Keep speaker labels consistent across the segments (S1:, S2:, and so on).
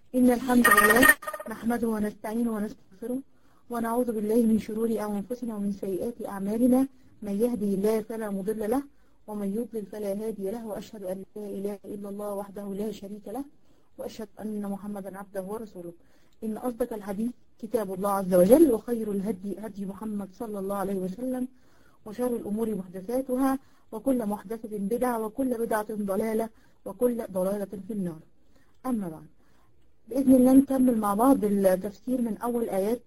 S1: إن الحمد لله نحمده ونستعينه ونستغفره ونعوذ بالله من شرور أنفسنا ومن سيئات أعمالنا من يهدي الله فلا مضل له ومن يضلل فلا هادي له وأشهد أن لا إله إلا الله وحده لا شريك له وأشهد أن محمدا عبده ورسوله إن أصدق الحديث كتاب الله عز وجل وخير الهدي هدي محمد صلى الله عليه وسلم وشر الأمور محدثاتها وكل محدثة بدعة وكل بدعة ضلالة وكل ضلالة في النار أما بعد بإذن الله نكمل مع بعض التفسير من أول آيات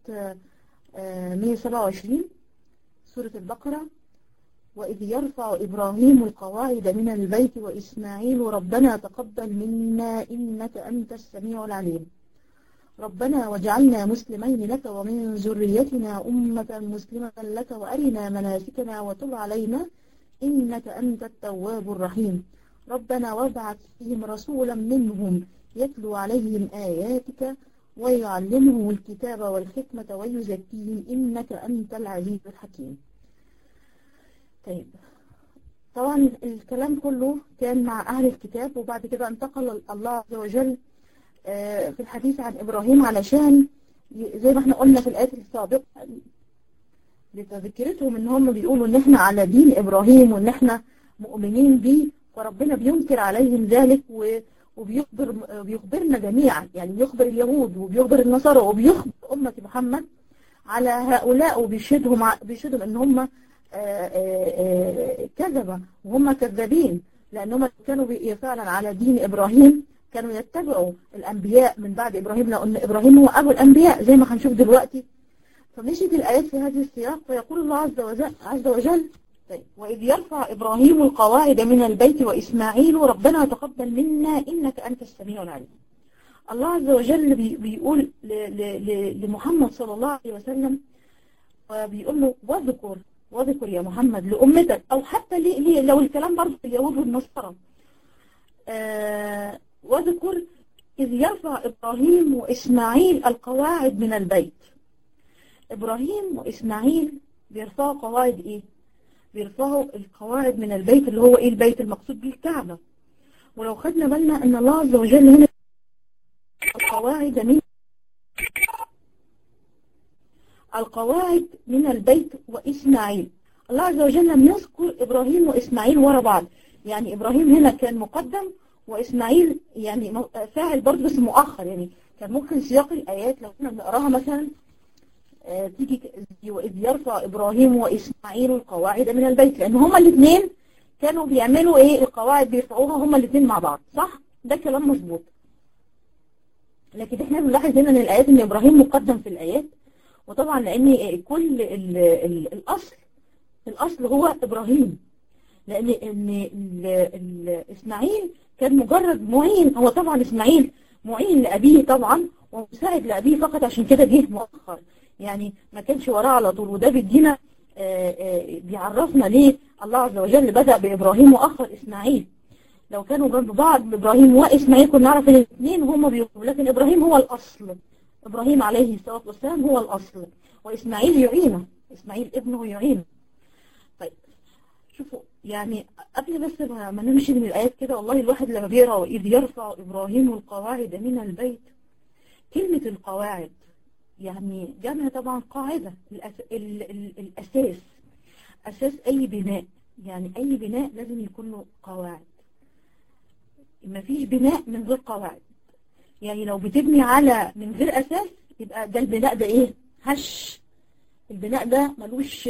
S1: 127 سورة البقرة وإذ يرفع إبراهيم القواعد من البيت وإسماعيل ربنا تقبل منا إنك أنت السميع العليم ربنا واجعلنا مسلمين لك ومن ذريتنا أمة مسلمة لك وأرنا مناسكنا وتب علينا إنك أنت التواب الرحيم ربنا وابعث فيهم رسولا منهم يتلو عليهم آياتك ويعلمهم الكتاب والحكمة ويزكيهم إنك أنت العزيز الحكيم طيب طبعا الكلام كله كان مع أهل الكتاب وبعد كده انتقل الله عز وجل في الحديث عن إبراهيم علشان زي ما احنا قلنا في الآيات السابقة لتذكرتهم ان هم بيقولوا ان احنا على دين إبراهيم وان احنا مؤمنين بيه فربنا بينكر عليهم ذلك وبيخبر بيخبرنا جميعا يعني بيخبر اليهود وبيخبر النصارى وبيخبر أمة محمد على هؤلاء وبيشهدهم بيشهدهم ان هم كذبة وهم كذابين لأنهم كانوا فعلا على دين إبراهيم كانوا يتبعوا الأنبياء من بعد إبراهيم لأن إبراهيم هو أبو الأنبياء زي ما هنشوف دلوقتي فمشيت الآيات في هذه السياق فيقول الله عز وجل, عز وجل طيب وإذ يرفع إبراهيم القواعد من البيت وإسماعيل ربنا تقبل منا إنك أنت السميع العليم الله عز وجل بي بيقول لمحمد صلى الله عليه وسلم وبيقول له واذكر واذكر يا محمد لأمتك أو حتى لي لي لو الكلام برضه اليهود والنصارى آه واذكر إذ يرفع إبراهيم وإسماعيل القواعد من البيت إبراهيم وإسماعيل بيرفعوا قواعد إيه بيرفعوا القواعد من البيت اللي هو إيه البيت المقصود بالكعبة ولو خدنا بالنا أن الله عز وجل هنا القواعد من القواعد من البيت وإسماعيل الله عز وجل لم يذكر إبراهيم وإسماعيل ورا بعض يعني إبراهيم هنا كان مقدم وإسماعيل يعني فاعل برضه بس مؤخر يعني كان ممكن سياق الآيات لو كنا بنقراها مثلا تيجي وإذ يرفع إبراهيم وإسماعيل القواعد من البيت لأن هما الاثنين كانوا بيعملوا إيه القواعد بيرفعوها هما الاثنين مع بعض صح؟ ده كلام مظبوط لكن احنا بنلاحظ هنا ان الآيات ان إبراهيم مقدم في الآيات وطبعا لأن كل ال ال الأصل الأصل هو إبراهيم لأن ان إسماعيل كان مجرد معين هو طبعا إسماعيل معين لأبيه طبعا ومساعد لأبيه فقط عشان كده جه مؤخر يعني ما كانش وراه على طول وده بيدينا بيعرفنا ليه الله عز وجل بدأ بإبراهيم وأخر إسماعيل لو كانوا جنب بعض إبراهيم وإسماعيل كنا نعرف ان الاثنين هم بيقولوا لكن إبراهيم هو الأصل إبراهيم عليه الصلاة والسلام هو الأصل وإسماعيل يعينه إسماعيل ابنه يعينه طيب شوفوا يعني قبل بس ما نمشي من الآيات كده والله الواحد لما بيقرأ وإذ يرفع إبراهيم القواعد من البيت كلمة القواعد يعني جمع طبعا قاعدة الأس... ال... ال... الأساس أساس أي بناء يعني أي بناء لازم يكون له قواعد ما فيش بناء من غير قواعد يعني لو بتبني على من غير أساس يبقى ده البناء ده إيه هش البناء ده ملوش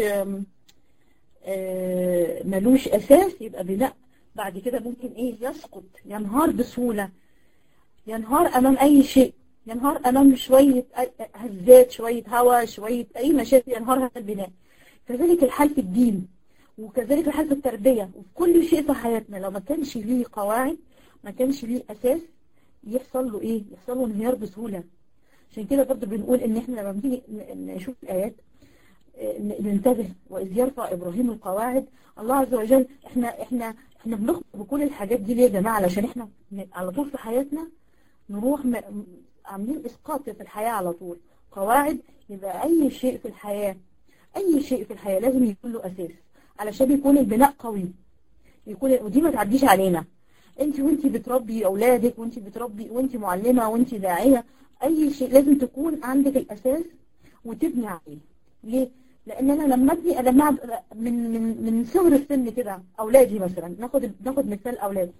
S1: ملوش أساس يبقى بناء بعد كده ممكن إيه يسقط ينهار بسهولة ينهار أمام أي شيء ينهار أمام شوية هزات شوية هواء شوية أي مشاكل ينهار هذا البناء كذلك الحال في الدين وكذلك الحال في التربية وفي كل شيء في حياتنا لو ما كانش ليه قواعد ما كانش ليه أساس يحصل له إيه يحصل له انهيار بسهولة عشان كده برضه بنقول إن إحنا لما بنيجي نشوف الآيات ننتبه وإذ يرفع إبراهيم القواعد الله عز وجل إحنا إحنا إحنا بنخطئ بكل الحاجات دي ليه يا جماعة علشان إحنا على طول في حياتنا نروح عاملين إسقاط في الحياة على طول قواعد يبقى أي شيء في الحياة أي شيء في الحياة لازم يكون له أساس علشان يكون البناء قوي يكون ودي ما تعديش علينا انت وانت بتربي اولادك وانت بتربي وانت معلمة وانت داعية اي شيء لازم تكون عندك الاساس وتبني عليه ليه لان انا لما ابني لما من من من صغر السن كده اولادي مثلا ناخد ناخد مثال اولادي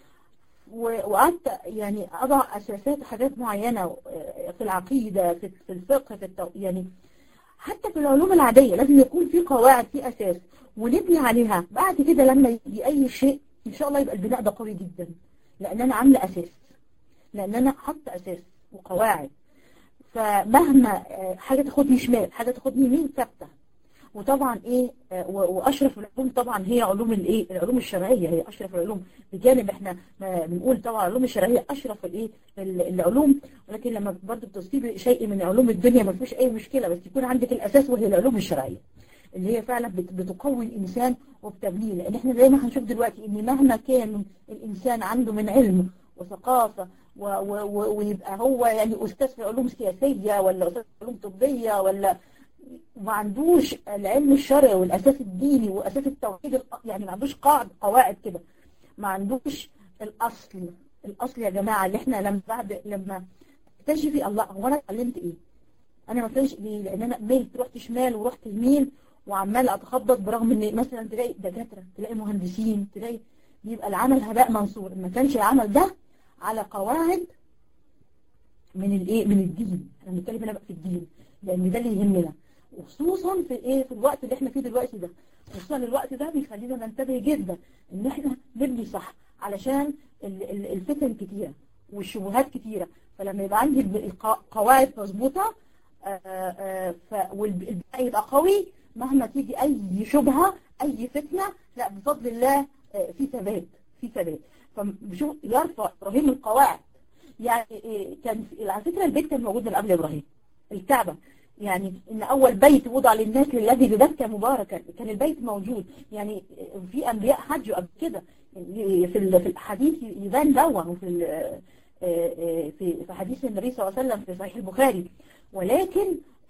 S1: وقعدت يعني اضع اساسات حاجات معينه في العقيده في في الفقه في التو... يعني حتى في العلوم العاديه لازم يكون في قواعد في اساس ونبني عليها بعد كده لما يجي اي شيء ان شاء الله يبقى البناء ده قوي جدا لان انا عامله اساس لان انا حاطه اساس وقواعد فمهما حاجه تاخدني شمال حاجه تاخدني يمين ثابته وطبعا ايه واشرف العلوم طبعا هي علوم الايه العلوم الشرعيه هي اشرف العلوم بجانب احنا بنقول طبعا العلوم الشرعيه اشرف الايه العلوم ولكن لما برضه بتصيب شيء من علوم الدنيا ما فيش اي مشكله بس يكون عندك الاساس وهي العلوم الشرعيه اللي هي فعلا بتقوي الانسان وبتبنيه لان احنا زي ما هنشوف دلوقتي ان مهما كان الانسان عنده من علم وثقافه و و و ويبقى هو يعني استاذ في علوم سياسيه ولا استاذ في علوم طبيه ولا ما عندوش العلم الشرعي والاساس الديني واساس التوحيد يعني ما عندوش قاعد قواعد كده ما عندوش الاصل الاصل يا جماعه اللي احنا لما بعد لما تكتشفي الله هو انا اتعلمت ايه انا ما فهمش ليه لان انا ميت رحت شمال ورحت يمين وعمال اتخبط برغم ان مثلا تلاقي دكاتره تلاقي مهندسين تلاقي بيبقى العمل هباء منصور ما كانش العمل ده على قواعد من الايه من الدين انا بنتكلم هنا بقى في الدين لان ده اللي يهمنا وخصوصا في ايه في الوقت اللي احنا فيه دلوقتي ده خصوصا الوقت ده بيخلينا ننتبه جدا ان احنا نبني صح علشان الفتن كتيره والشبهات كتيره فلما يبقى عندي القواعد مظبوطه والبناء يبقى قوي مهما تيجي اي شبهه اي فتنه لا بفضل الله في ثبات في ثبات فبشوف يرفع ابراهيم القواعد يعني كان على فكره البيت كان موجود من قبل ابراهيم الكعبه يعني ان اول بيت وضع للناس للذي ببكة مباركا كان البيت موجود يعني في انبياء حجوا قبل كده في في الحديث يبان دون وفي في في حديث النبي صلى الله عليه وسلم في صحيح البخاري ولكن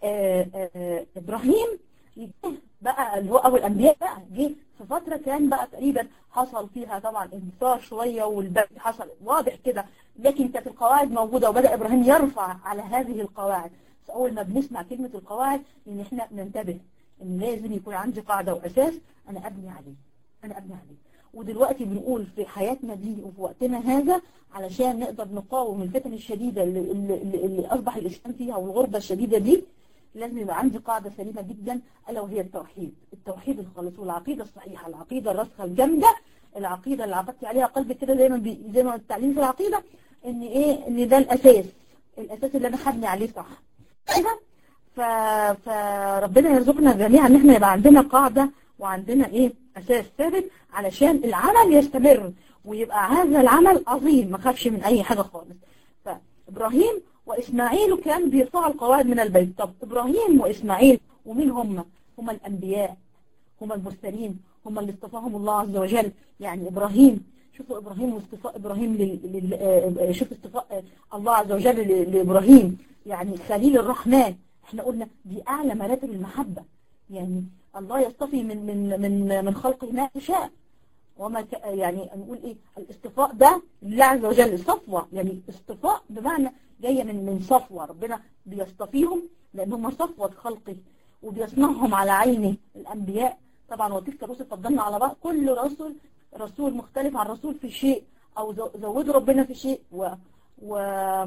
S1: ابراهيم بقى اللي هو اول انبياء بقى جه في فتره كان بقى تقريبا حصل فيها طبعا انتصار شويه والبيت حصل واضح كده لكن كانت القواعد موجوده وبدا ابراهيم يرفع على هذه القواعد اول ما بنسمع كلمة القواعد ان احنا ننتبه ان لازم يكون عندي قاعدة واساس انا ابني عليه انا ابني عليه ودلوقتي بنقول في حياتنا دي وفي وقتنا هذا علشان نقدر نقاوم الفتن الشديدة اللي, اللي, اللي اصبح الاسلام فيها والغربة الشديدة دي لازم يبقى عندي قاعدة سليمة جدا الا وهي التوحيد التوحيد الخالص والعقيدة الصحيحة العقيدة الراسخة الجامدة العقيدة اللي عقدتي عليها قلبك كده زي ما بي زي ما التعليم في العقيدة ان ايه ان ده الاساس الاساس اللي انا هبني عليه صح كده ف... فربنا يرزقنا جميعا ان احنا يبقى عندنا قاعدة وعندنا ايه اساس ثابت علشان العمل يستمر ويبقى هذا العمل عظيم ما خافش من اي حاجة خالص فابراهيم واسماعيل كان بيرفعوا القواعد من البيت طب ابراهيم واسماعيل ومين هم هم الانبياء هم المرسلين هم اللي اصطفاهم الله عز وجل يعني ابراهيم شوفوا ابراهيم واصطفاء ابراهيم لل... لل... شوف اصطفاء الله عز وجل لابراهيم يعني خليل الرحمن احنا قلنا دي اعلى مراتب المحبة يعني الله يصطفي من من من من خلقه ما يشاء وما ك... يعني نقول ايه الاصطفاء ده لله عز وجل صفوة يعني اصطفاء بمعنى جاية من من صفوة ربنا بيصطفيهم لان هم صفوة خلقه وبيصنعهم على عينه الانبياء طبعا وتلك الرسل فضلنا على بعض كل رسول رسول مختلف عن رسول في شيء او زودوا ربنا في شيء و و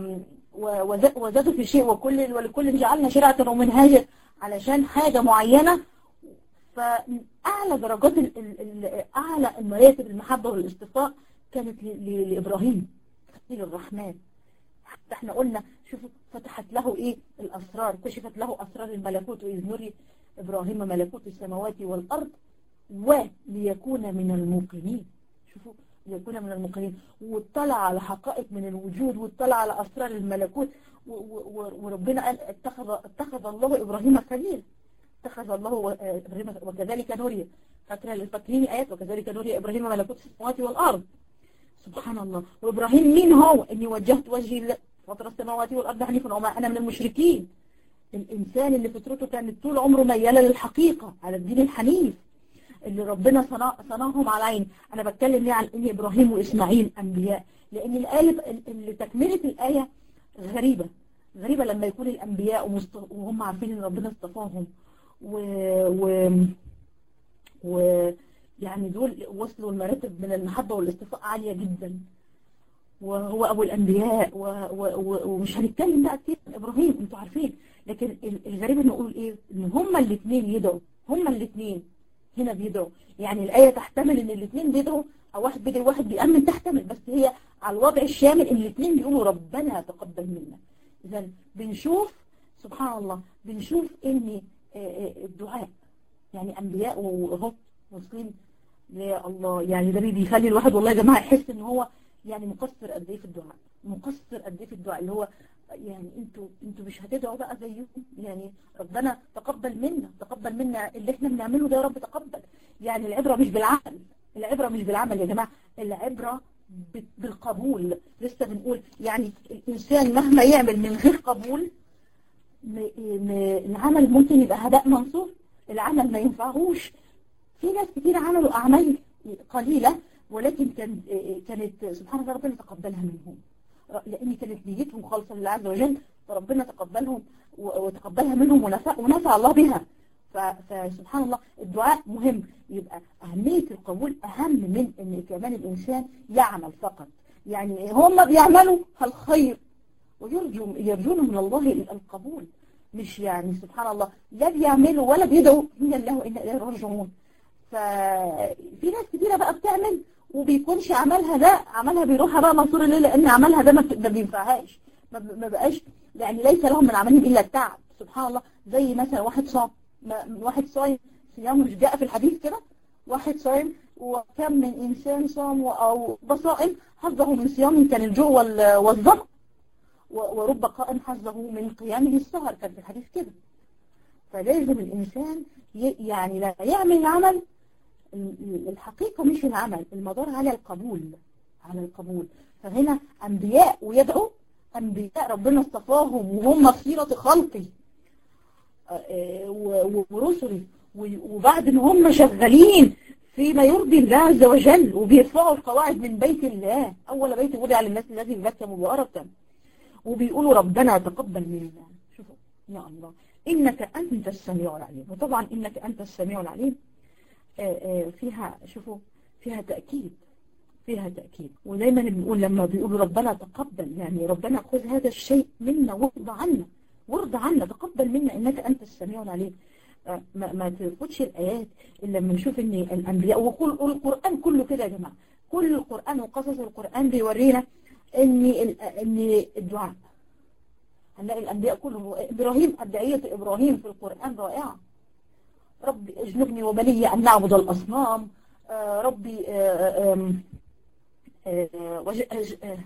S1: وزادوا في شيء وكل ولكل جعلنا شرعة ومنهاجا علشان حاجة معينة فأعلى درجات ال ال أعلى المراتب المحبة والاصطفاء كانت لإبراهيم خليل الرحمن حتى احنا قلنا شوفوا فتحت له ايه الأسرار كشفت له أسرار الملكوت وإذ نري إبراهيم ملكوت السماوات والأرض وليكون من الموقنين شوفوا ليكون من الموقنين واطلع على حقائق من الوجود واطلع على أسرار الملكوت وربنا قال اتخذ, اتخذ الله إبراهيم خليل اتخذ الله إبراهيم وكذلك نوري فاكرين آيات وكذلك نوري إبراهيم ملكوت السماوات والأرض سبحان الله وإبراهيم مين هو إني وجهت وجهي فطر السماوات والأرض حنيفا وما أنا من المشركين الإنسان اللي فطرته كانت طول عمره ميالة للحقيقة على الدين الحنيف اللي ربنا صنع صنعهم على عين انا بتكلم ليه عن ان ابراهيم واسماعيل انبياء لان الايه اللي تكمله الايه غريبه غريبه لما يكون الانبياء ومست- وهم عارفين ان ربنا اصطفاهم و, و... و يعني دول وصلوا لمراتب من المحبه والاصطفاء عاليه جدا وهو ابو الانبياء و... و... و... ومش هنتكلم بقى كتير عن ابراهيم انتوا عارفين لكن ال- الغريب ان نقول ايه ان هما الاثنين يدعوا هما الاثنين هنا بيدعوا يعني الايه تحتمل ان الاثنين بيدعوا او واحد بيدعي وواحد بيامن تحتمل بس هي على الوضع الشامل ان الاثنين بيقولوا ربنا تقبل منا اذا بنشوف سبحان الله بنشوف ان آه، آه، الدعاء يعني انبياء وهو واصلين يا الله يعني ده بيخلي الواحد والله يا جماعه يحس ان هو يعني مقصر قد ايه في الدعاء مقصر قد ايه في الدعاء اللي هو يعني انتوا انتوا مش هتدعوا بقى زيكم يعني ربنا تقبل منا تقبل منا اللي احنا بنعمله ده يا رب تقبل يعني العبره مش بالعمل العبره مش بالعمل يا جماعه العبره ب- بالقبول لسه بنقول يعني الانسان مهما يعمل من غير قبول م- م- العمل ممكن يبقى هباء منصور العمل ما ينفعهوش في ناس كتير عملوا أعمال قليلة ولكن كان كانت سبحان الله ربنا تقبلها منهم لأن كانت نيتهم خالصة لله عز وجل فربنا تقبلهم و- وتقبلها منهم ونفع, ونفع الله بها ف- فسبحان الله الدعاء مهم يبقى أهمية القبول أهم من أن كمان الإنسان يعمل فقط يعني هم بيعملوا الخير ويرجون يرجون من الله القبول مش يعني سبحان الله لا بيعملوا ولا بيدعوا إن الله وإنا إليه راجعون ففي ناس كتيرة بقى بتعمل وبيكونش عملها ده عملها بيروحها بقى منصور الليل لأن عملها ده ما بت- ما بينفعهاش ما ب- ما بقاش يعني ليس لهم من عملهم إلا التعب سبحان الله زي مثلا واحد صام ما- واحد صايم صيام مش جاء في الحديث كده واحد صايم وكم من إنسان صام و- أو بصائم حظه من صيامه كان الجوع وال- والظمأ و- ورب قائم حظه من قيامه السهر كان في الحديث كده فلازم الإنسان ي- يعني لا يعمل العمل ال- ال- الحقيقة مش العمل المدار على القبول على القبول فهنا أنبياء ويدعوا أنبياء ربنا اصطفاهم وهم خيرة خلقي آه، آه، و- و- ورسله و- وبعد ان هم شغالين فيما يرضي الله عز وجل وبيرفعوا القواعد من بيت الله أول بيت وضع للناس الذي ببكة مباركا وبيقولوا ربنا تقبل منا شوفوا يا الله إنك أنت السميع العليم وطبعا إنك أنت السميع العليم آه، آه، فيها شوفوا فيها تأكيد فيها تأكيد ودايما بنقول لما بيقولوا ربنا تقبل يعني ربنا خذ هذا الشيء منا وارضى عنا وارضى عنا تقبل منا إنك أنت السميع العليم آه، ما, ما تفوتش الآيات إلا لما نشوف إن الأنبياء وكل القرآن كله كده يا جماعة كل القرآن وقصص القرآن بيورينا إن ال- إن الدعاء هنلاقي الأنبياء كلهم إبراهيم أدعية إبراهيم في القرآن رائعة ربي اجنبني وبني أن نعبد الأصنام آه، ربي آه، آم، آه، وج- أج- آه،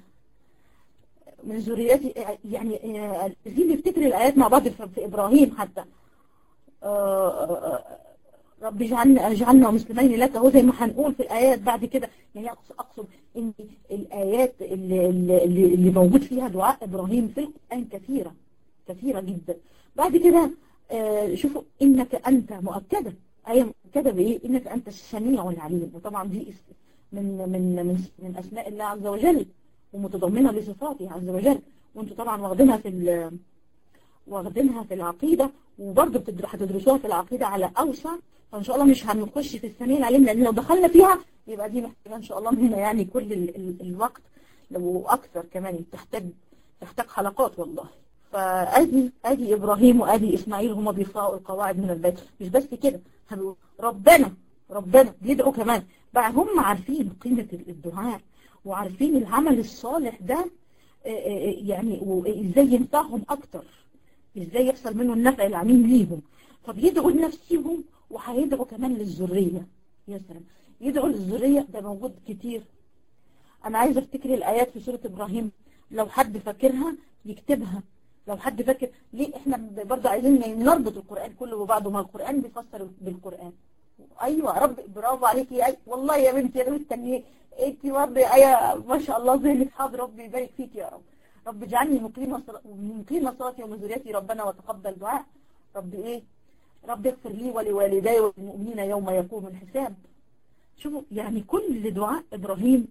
S1: من ذريتي آه، يعني آه، عايزين نفتكر الآيات مع بعض في في إبراهيم حتى آه، آه، آه، رب اجعلنا اجعلنا مسلمين لك اهو زي ما هنقول في الآيات بعد كده يعني أقصد, أقصد إن الآيات اللي, اللي, اللي اللي موجود فيها دعاء إبراهيم في القرآن كثيرة كثيرة جدا بعد كده آه، شوفوا إنك أنت مؤكدة آية مؤكدة بإيه إنك أنت السميع العليم وطبعا دي اس- من من من من أسماء الله عز وجل ومتضمنة لصفاته عز وجل وانتوا طبعا واخدينها في ال- واخدينها في العقيدة وبرضه بتدر- هتدرسوها في العقيدة على أوسع فإن شاء الله مش هنخش في السميع العليم لأن لو دخلنا فيها يبقى دي محتاجة إن شاء الله مننا يعني كل ال ال الوقت لو أكثر كمان تحتاج تحتاج حلقات والله فأدي أدي إبراهيم وأدي إسماعيل هما بيرفعوا القواعد من البيت مش بس كده هنقول ربنا ربنا بيدعوا كمان بقى هم عارفين قيمة الدعاء وعارفين العمل الصالح ده آه، آه، يعني وإزاي ينفعهم أكتر ازاي يحصل منه النفع العميم ليهم فبيدعوا لنفسهم وهيدعوا كمان للذرية يا سلام يدعوا للذرية ده موجود كتير انا عايزه افتكر الايات في سورة ابراهيم لو حد فاكرها يكتبها لو حد فاكر ليه احنا برضه عايزين نربط القرآن كله ببعضه ما القرآن بيفسر بالقرآن ايوه رب برافو عليكي أي والله يا بنتي انا مستنيه انت برضه ايه ما شاء الله ذهنك حاضر ربي يبارك فيك يا رب رب اجعلني مقيم الصلاة مقيم صلاتي ومن ذريتي ربنا وتقبل دعاء رب ايه رب اغفر لي ولوالدي وللمؤمنين يوم يقوم الحساب شوفوا يعني كل دعاء إبراهيم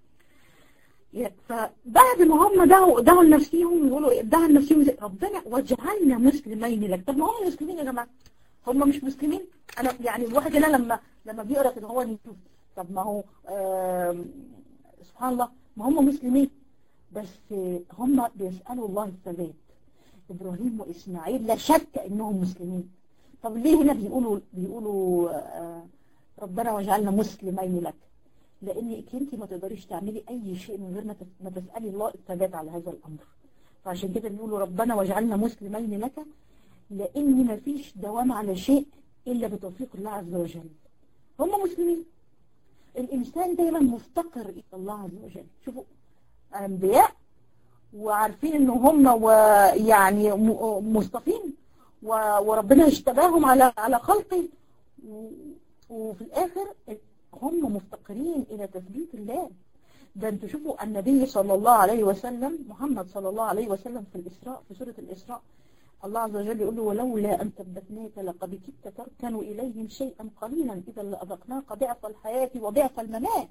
S1: فبعد ما هم دعوا دعوا لنفسهم يقولوا دعوا لنفسهم ربنا واجعلنا مسلمين لك طب ما هم مسلمين يا جماعه هم مش مسلمين انا يعني الواحد هنا لما لما بيقرا كده هو يشوف طب ما هو سبحان الله ما هم مسلمين بس هم بيسالوا الله الثبات ابراهيم واسماعيل لا شك انهم مسلمين طب ليه هنا بيقولوا بيقولوا ربنا واجعلنا مسلمين لك لانك انت ما تقدريش تعملي اي شيء من غير ما تسالي الله الثبات على هذا الامر فعشان كده بيقولوا ربنا واجعلنا مسلمين لك لان ما فيش دوام على شيء الا بتوفيق الله عز وجل هم مسلمين الانسان دايما مفتقر الى الله عز وجل شوفوا انبياء وعارفين ان هم يعني مصطفين وربنا اجتباهم على على خلقه وفي الاخر هم مفتقرين الى تثبيت الله ده انتوا شوفوا النبي صلى الله عليه وسلم محمد صلى الله عليه وسلم في الإسراء في سورة الإسراء الله عز وجل يقول له ولولا أن ثبتناك لقد كدت تركن إليهم شيئا قليلا إذا لأذقناك ضعف الحياة وضعف الممات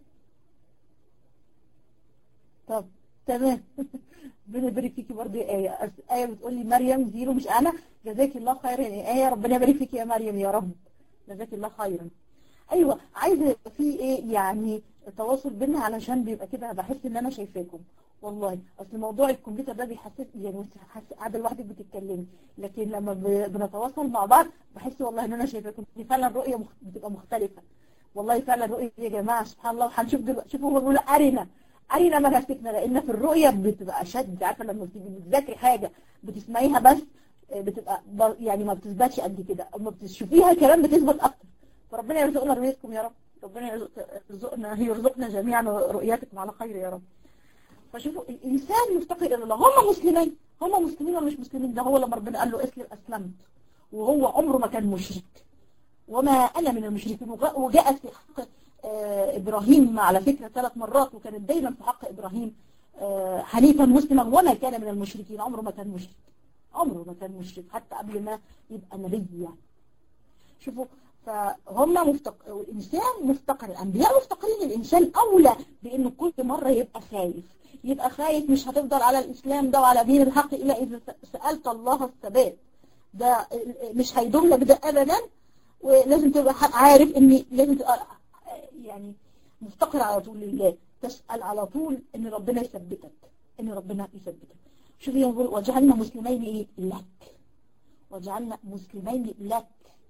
S1: طب تمام ربنا يبارك فيكي برضه آية آية بتقول لي مريم زيرو مش أنا جزاك الله خيرا آية ربنا يبارك فيكي يا مريم يا رب جزاك الله خيرا ايوه عايزه يبقى في ايه يعني تواصل بينا علشان بيبقى كده بحس ان انا شايفاكم والله اصل موضوع الكمبيوتر ده بيحسس يعني انت قاعده لوحدك بتتكلمي لكن لما بنتواصل مع بعض بحس والله ان انا شايفاكم دي فعلا الرؤيه مخ... بتبقى مختلفه والله فعلا الرؤيه يا جماعه سبحان الله وهنشوف دلوقتي شوفوا هو بيقول ارنا ارنا مناسكنا لان في الرؤيه بتبقى اشد عارفه لما بتيجي بتذاكري حاجه بتسمعيها بس بتبقى يعني ما بتثبتش قد كده اما بتشوفيها كلام بتثبت اكتر فربنا يرزقنا رؤيتكم يا رب ربنا يرزقنا يرزقنا جميعا رؤيتكم على خير يا رب فشوفوا الإنسان مفتقر إلى الله هم مسلمين هم مسلمين ولا مش مسلمين ده هو لما ربنا قال له اسلم أسلمت وهو عمره ما كان مشرك وما أنا من المشركين وجاءت في حق إبراهيم على فكرة ثلاث مرات وكانت دايما في حق إبراهيم حنيفا مسلما وما كان من المشركين عمره ما كان مشرك عمره ما كان مشرك حتى قبل ما يبقى نبي يعني شوفوا فهم مفتق... الإنسان مفتقر الأنبياء مفتقرين الإنسان أولى بأنه كل مرة يبقى خايف يبقى خايف مش هتفضل على الإسلام ده وعلى دين الحق إلا إذا سألت الله الثبات ده مش هيدوم لك ده أبدا ولازم تبقى عارف إن لازم تبقى يعني مفتقر على طول لله تسأل على طول إن ربنا يثبتك إن ربنا يثبتك شوف يقول وجعلنا مسلمين إيه لك وجعلنا مسلمين لك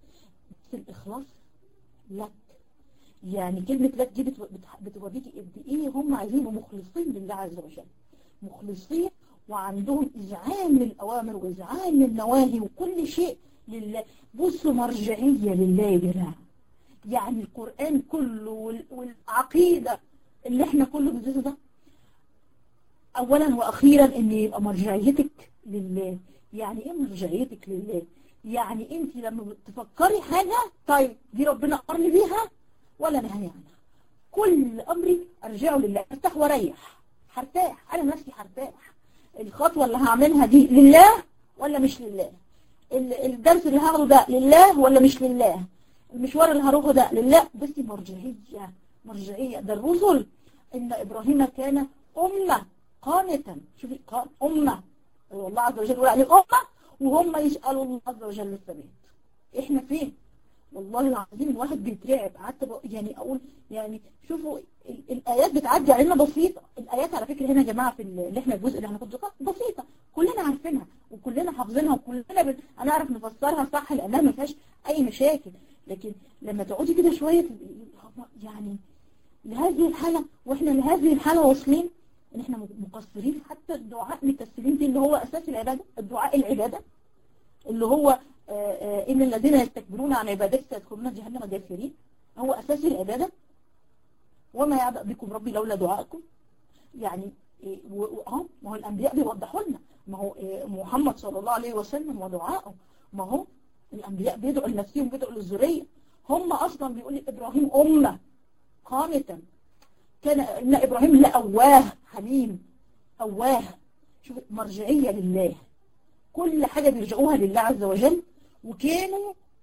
S1: في الإخلاص لك يعني كلمة لك دي بتوريكي قد إيه هم عايزين مخلصين لله عز وجل مخلصين وعندهم إذعان للأوامر وإذعان للنواهي وكل شيء لله بصوا مرجعية لله يا جماعة يعني القرآن كله والعقيدة اللي احنا كله بندرسه ده أولا وأخيرا إن يبقى مرجعيتك لله يعني إيه مرجعيتك لله يعني انت لما تفكري حاجة طيب دي ربنا أمرني بيها ولا نهاني عنها كل أمري أرجعه لله ارتاح واريح هرتاح أنا نفسي هرتاح الخطوة اللي هعملها دي لله ولا مش لله الدرس اللي هاخده ده لله ولا مش لله المشوار اللي هروحه ده لله بس مرجعية مرجعية ده الرسل إن إبراهيم كان أمة قانتا شوفي قان أمة الله عز وجل يقول عليه أمة وهم يسألوا الله عز وجل الثبات احنا فين والله العظيم الواحد بيترعب قعدت يعني اقول يعني شوفوا الايات بتعدي علينا بسيطه الايات على فكره هنا يا جماعه في اللي احنا الجزء اللي هناخده بسيطه كلنا عارفينها وكلنا حافظينها وكلنا بن... هنعرف نفسرها صح لانها ما فيهاش اي مشاكل لكن لما تقعدي كده شويه يعني لهذه الحاله واحنا لهذه الحاله واصلين ان احنا مقصرين حتى الدعاء مكسرين دي اللي هو اساس العباده الدعاء العباده اللي هو آآ آآ ان الذين يستكبرون عن عبادتي سيدخلون جهنم جاثرين هو اساس العباده وما يعبأ بكم ربي لولا دعائكم يعني اه ما هو الانبياء بيوضحوا لنا ما هو محمد صلى الله عليه وسلم ودعائه ما هو الانبياء بيدعوا لنفسهم بيدعوا للذريه هم اصلا بيقول ابراهيم امه قانتا كان ان ابراهيم لأواه حليم أواه شوف مرجعية لله كل حاجة بيرجعوها لله عز وجل وكانوا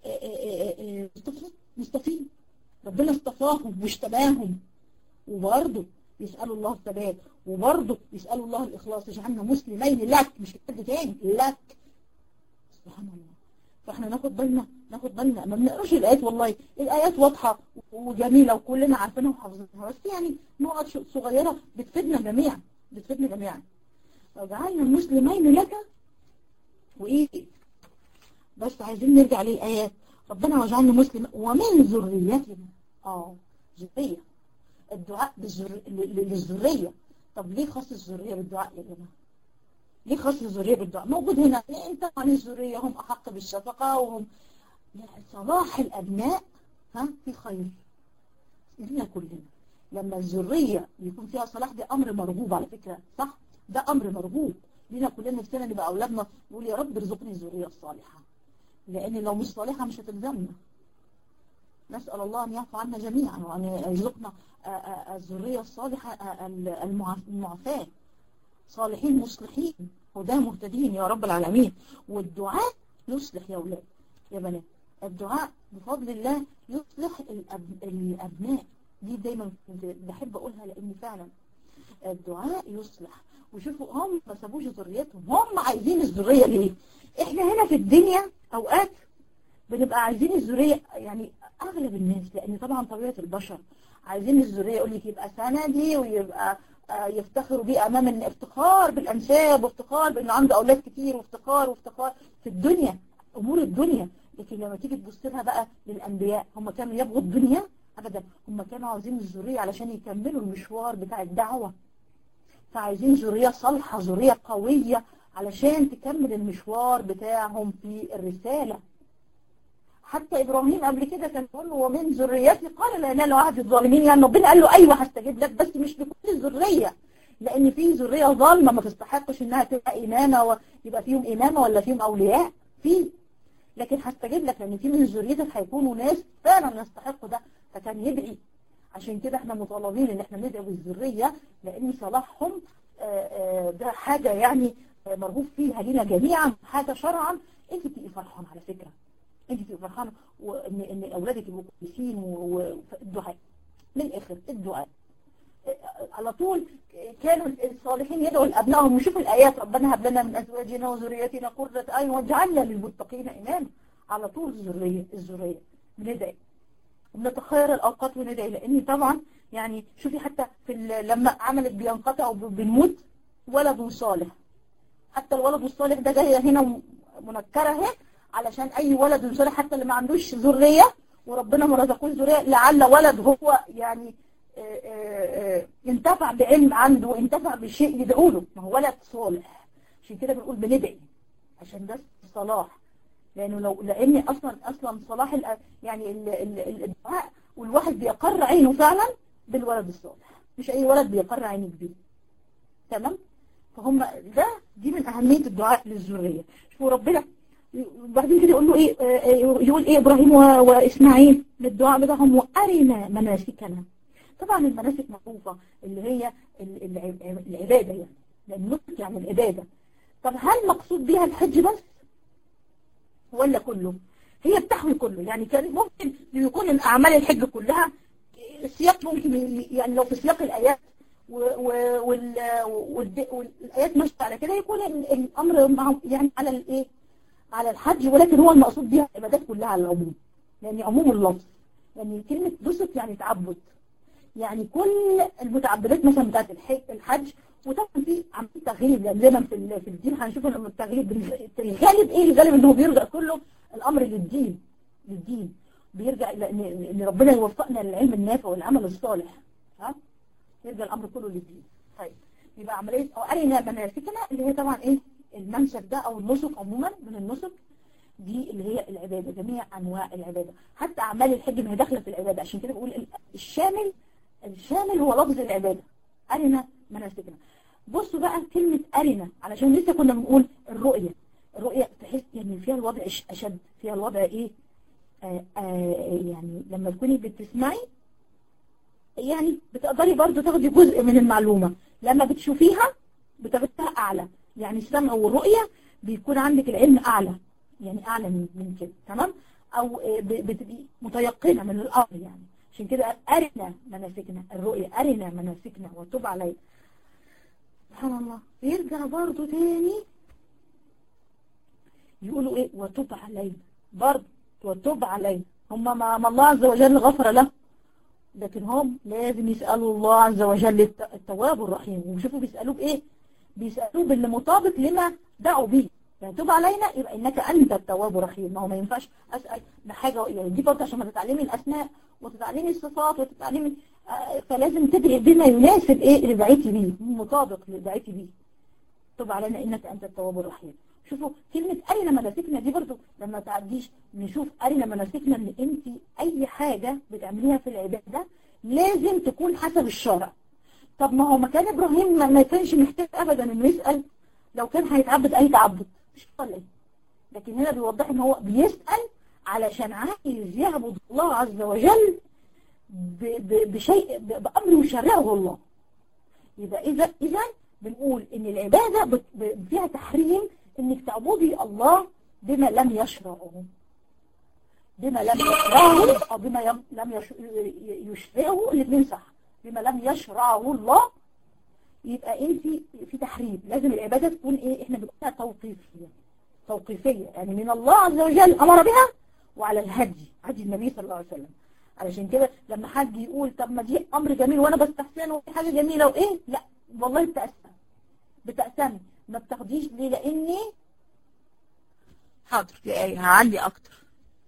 S1: مصطفين ربنا اصطفاهم واجتباهم وبرضه يسألوا الله الثبات وبرضه يسألوا الله الإخلاص اجعلنا مسلمين لك مش حد تاني لك سبحان الله فاحنا ناخد بالنا ناخد بالنا ما بنقراش الآيات والله الآيات واضحة وجميلة وكلنا عارفينها وحافظينها بس يعني نقط صغيرة بتفيدنا جميعا بتفيدنا جميعا وجعلنا مسلمين لك وإيه بس عايزين نرجع للآيات ربنا وجعلنا مسلم ومن ذريتنا اه ذرية الدعاء بالزر... للذرية طب ليه خاص الذرية بالدعاء يا جماعة ليه خاص الذرية بالدعاء موجود هنا انت عن الذرية هم أحق بالشفقة وهم صلاح الأبناء ها في خير لنا كلنا لما الذرية يكون فيها صلاح ده أمر مرغوب على فكرة صح ده أمر مرغوب لنا كلنا نفسنا نبقى أولادنا نقول يا رب ارزقني الذرية الصالحة لأن لو مش صالحة مش هتلزمنا نسأل الله أن يعفو عنا جميعا وأن يرزقنا الذرية الصالحة المعافاة صالحين مصلحين هداه مهتدين يا رب العالمين والدعاء يصلح يا أولاد يا بنات الدعاء بفضل الله يصلح الأب... الأبناء دي دايما بحب أقولها لأن فعلا الدعاء يصلح وشوفوا هم ما سابوش ذريتهم هم عايزين الذرية ليه احنا هنا في الدنيا اوقات بنبقى عايزين الذرية يعني اغلب الناس لان طبعا طبيعة البشر عايزين الذرية يقول لك يبقى سندي ويبقى يفتخروا بيه امام الافتخار بالانساب وافتخار بانه عنده اولاد كتير وافتخار وافتخار في الدنيا امور الدنيا لكن لما تيجي تبص لها بقى للانبياء هم كانوا يبغوا الدنيا ابدا هم كانوا عاوزين الذرية علشان يكملوا المشوار بتاع الدعوة فعايزين ذرية صالحة ذرية قوية علشان تكمل المشوار بتاعهم في الرسالة حتى إبراهيم قبل كده كان يقول له ومن ذريتي قال لا ينال عهد الظالمين يعني ربنا قال له أيوة هستجيب لك بس مش لكل الذرية لأن في ذرية ظالمة ما تستحقش إنها تبقى إمامة ويبقى فيهم إمامة ولا فيهم أولياء في لكن هستجيب لك لأن في من ذريتك هيكونوا ناس فعلا يستحقوا ده فكان يدعي عشان كده احنا مطالبين ان احنا ندعو الذرية لان صلاحهم ده حاجة يعني مرغوب فيها لنا جميعا حاجة شرعا انت تبقي فرحانة على فكرة انت تبقي فرحانة وان ان اولادك يبقوا كويسين والدعاء من الاخر الدعاء على طول كانوا الصالحين يدعوا لابنائهم وشوفوا الايات ربنا هب لنا من ازواجنا وذريتنا قرة اعين واجعلنا للمتقين اماما على طول الذريه الذريه بندعي وبنتخير الاوقات وندعي لان طبعا يعني شوفي حتى في لما عملت بينقطع وبنموت ولد صالح حتى الولد الصالح ده جاي هنا منكره اهي علشان اي ولد صالح حتى اللي ما عندوش ذريه وربنا ما رزقوش ذريه لعل ولد هو يعني انتفع بعلم عنده وانتفع بشيء يدعوا له ما هو ولد صالح عشان كده بنقول بندعي عشان ده الصلاح لانه لو لان اصلا اصلا صلاح يعني الدعاء والواحد بيقر عينه فعلا بالولد الصالح مش اي ولد بيقر عينك بيه تمام فهم ده دي من اهميه الدعاء للذريه شوفوا ربنا وبعدين كده يقول له ايه يقول ايه ابراهيم واسماعيل للدعاء بتاعهم وارنا مناسكنا طبعا المناسك معروفه اللي هي العباده يعني لان نسك يعني العباده طب هل مقصود بيها الحج بس ولا كله هي بتحوي كله يعني كان ممكن يكون الاعمال الحج كلها السياق ممكن يعني لو في سياق الايات والايات ماشيه على كده يكون الامر يعني على الايه على الحج ولكن هو المقصود بها العبادات كلها على العموم يعني عموم اللفظ يعني كلمه نسك يعني تعبد يعني كل المتعبدات مثلا بتاعت الحج وطبعا في عمليه تغليب لان دايما في في الدين هنشوف ان التغليب الغالب ايه الغالب ان هو بيرجع كله الامر للدين للدين بيرجع لان ان ربنا يوفقنا للعلم النافع والعمل الصالح ها يرجع الامر كله للدين طيب يبقى عمليه او ارنا مناسكنا اللي هي طبعا ايه المنسك ده او النسك عموما من النسك دي اللي هي العباده جميع انواع العباده حتى اعمال الحج ما هي داخله في العباده عشان كده بقول الشامل الشامل هو لفظ العباده ارنا مناسكنا بصوا بقى كلمة أرنا علشان لسه كنا بنقول الرؤية الرؤية تحس يعني فيها الوضع أشد فيها الوضع إيه آآ آآ يعني لما تكوني بتسمعي يعني بتقدري برضو تاخدي جزء من المعلومة لما بتشوفيها بتاخديها أعلى يعني السمع والرؤية بيكون عندك العلم أعلى يعني أعلى من, من كده تمام او بتبقي متيقنة من الامر يعني عشان كده ارنا مناسكنا الرؤية ارنا مناسكنا وتب علينا سبحان الله يرجع برضو تاني يقولوا ايه وتب علينا برضو وتب علينا هم ما الله عز وجل غفر له لكن هم لازم يسألوا الله عز وجل التواب الرحيم وشوفوا بيسألوه بإيه بيسألوه باللي مطابق لما دعوا به يعني تب علينا يبقى إنك أنت التواب الرحيم ما هو ما ينفعش أسأل بحاجة يعني دي برضه عشان ما تتعلمي الأسماء وتتعلمي الصفات وتتعلمي فلازم تدعي بما يناسب إيه اللي دعيتي بيه مطابق اللي دعيتي بيه تب علينا إنك أنت التواب الرحيم شوفوا كلمة أرنا مناسكنا دي برضو لما تعديش نشوف أرنا مناسكنا إن أنت أي حاجة بتعمليها في العبادة لازم تكون حسب الشرع طب ما هو مكان إبراهيم ما كانش محتاج أبدا إنه يسأل لو كان هيتعبد أي تعبد مش ولا إيه لكن هنا بيوضح إن هو بيسأل علشان عايز يعبد الله عز وجل بشيء بأمر يشرعه الله يبقى إذا إذا بنقول إن العبادة فيها تحريم انك تعبدي الله بما لم يشرعه بما لم يشرعه او بما لم يشرعه الاثنين صح بما لم يشرعه الله يبقى انت في تحريم لازم العباده تكون ايه احنا بنقولها توقيفيه توقيفيه يعني من الله عز وجل امر بها وعلى الهدي هدي النبي صلى الله عليه وسلم علشان كده لما حد يقول طب ما دي امر جميل وانا بستحسنه وفي حاجه جميله وايه لا والله بتأسم بتأسمي ما بتاخديش ليه لاني حاضر يا ايه هعلي اكتر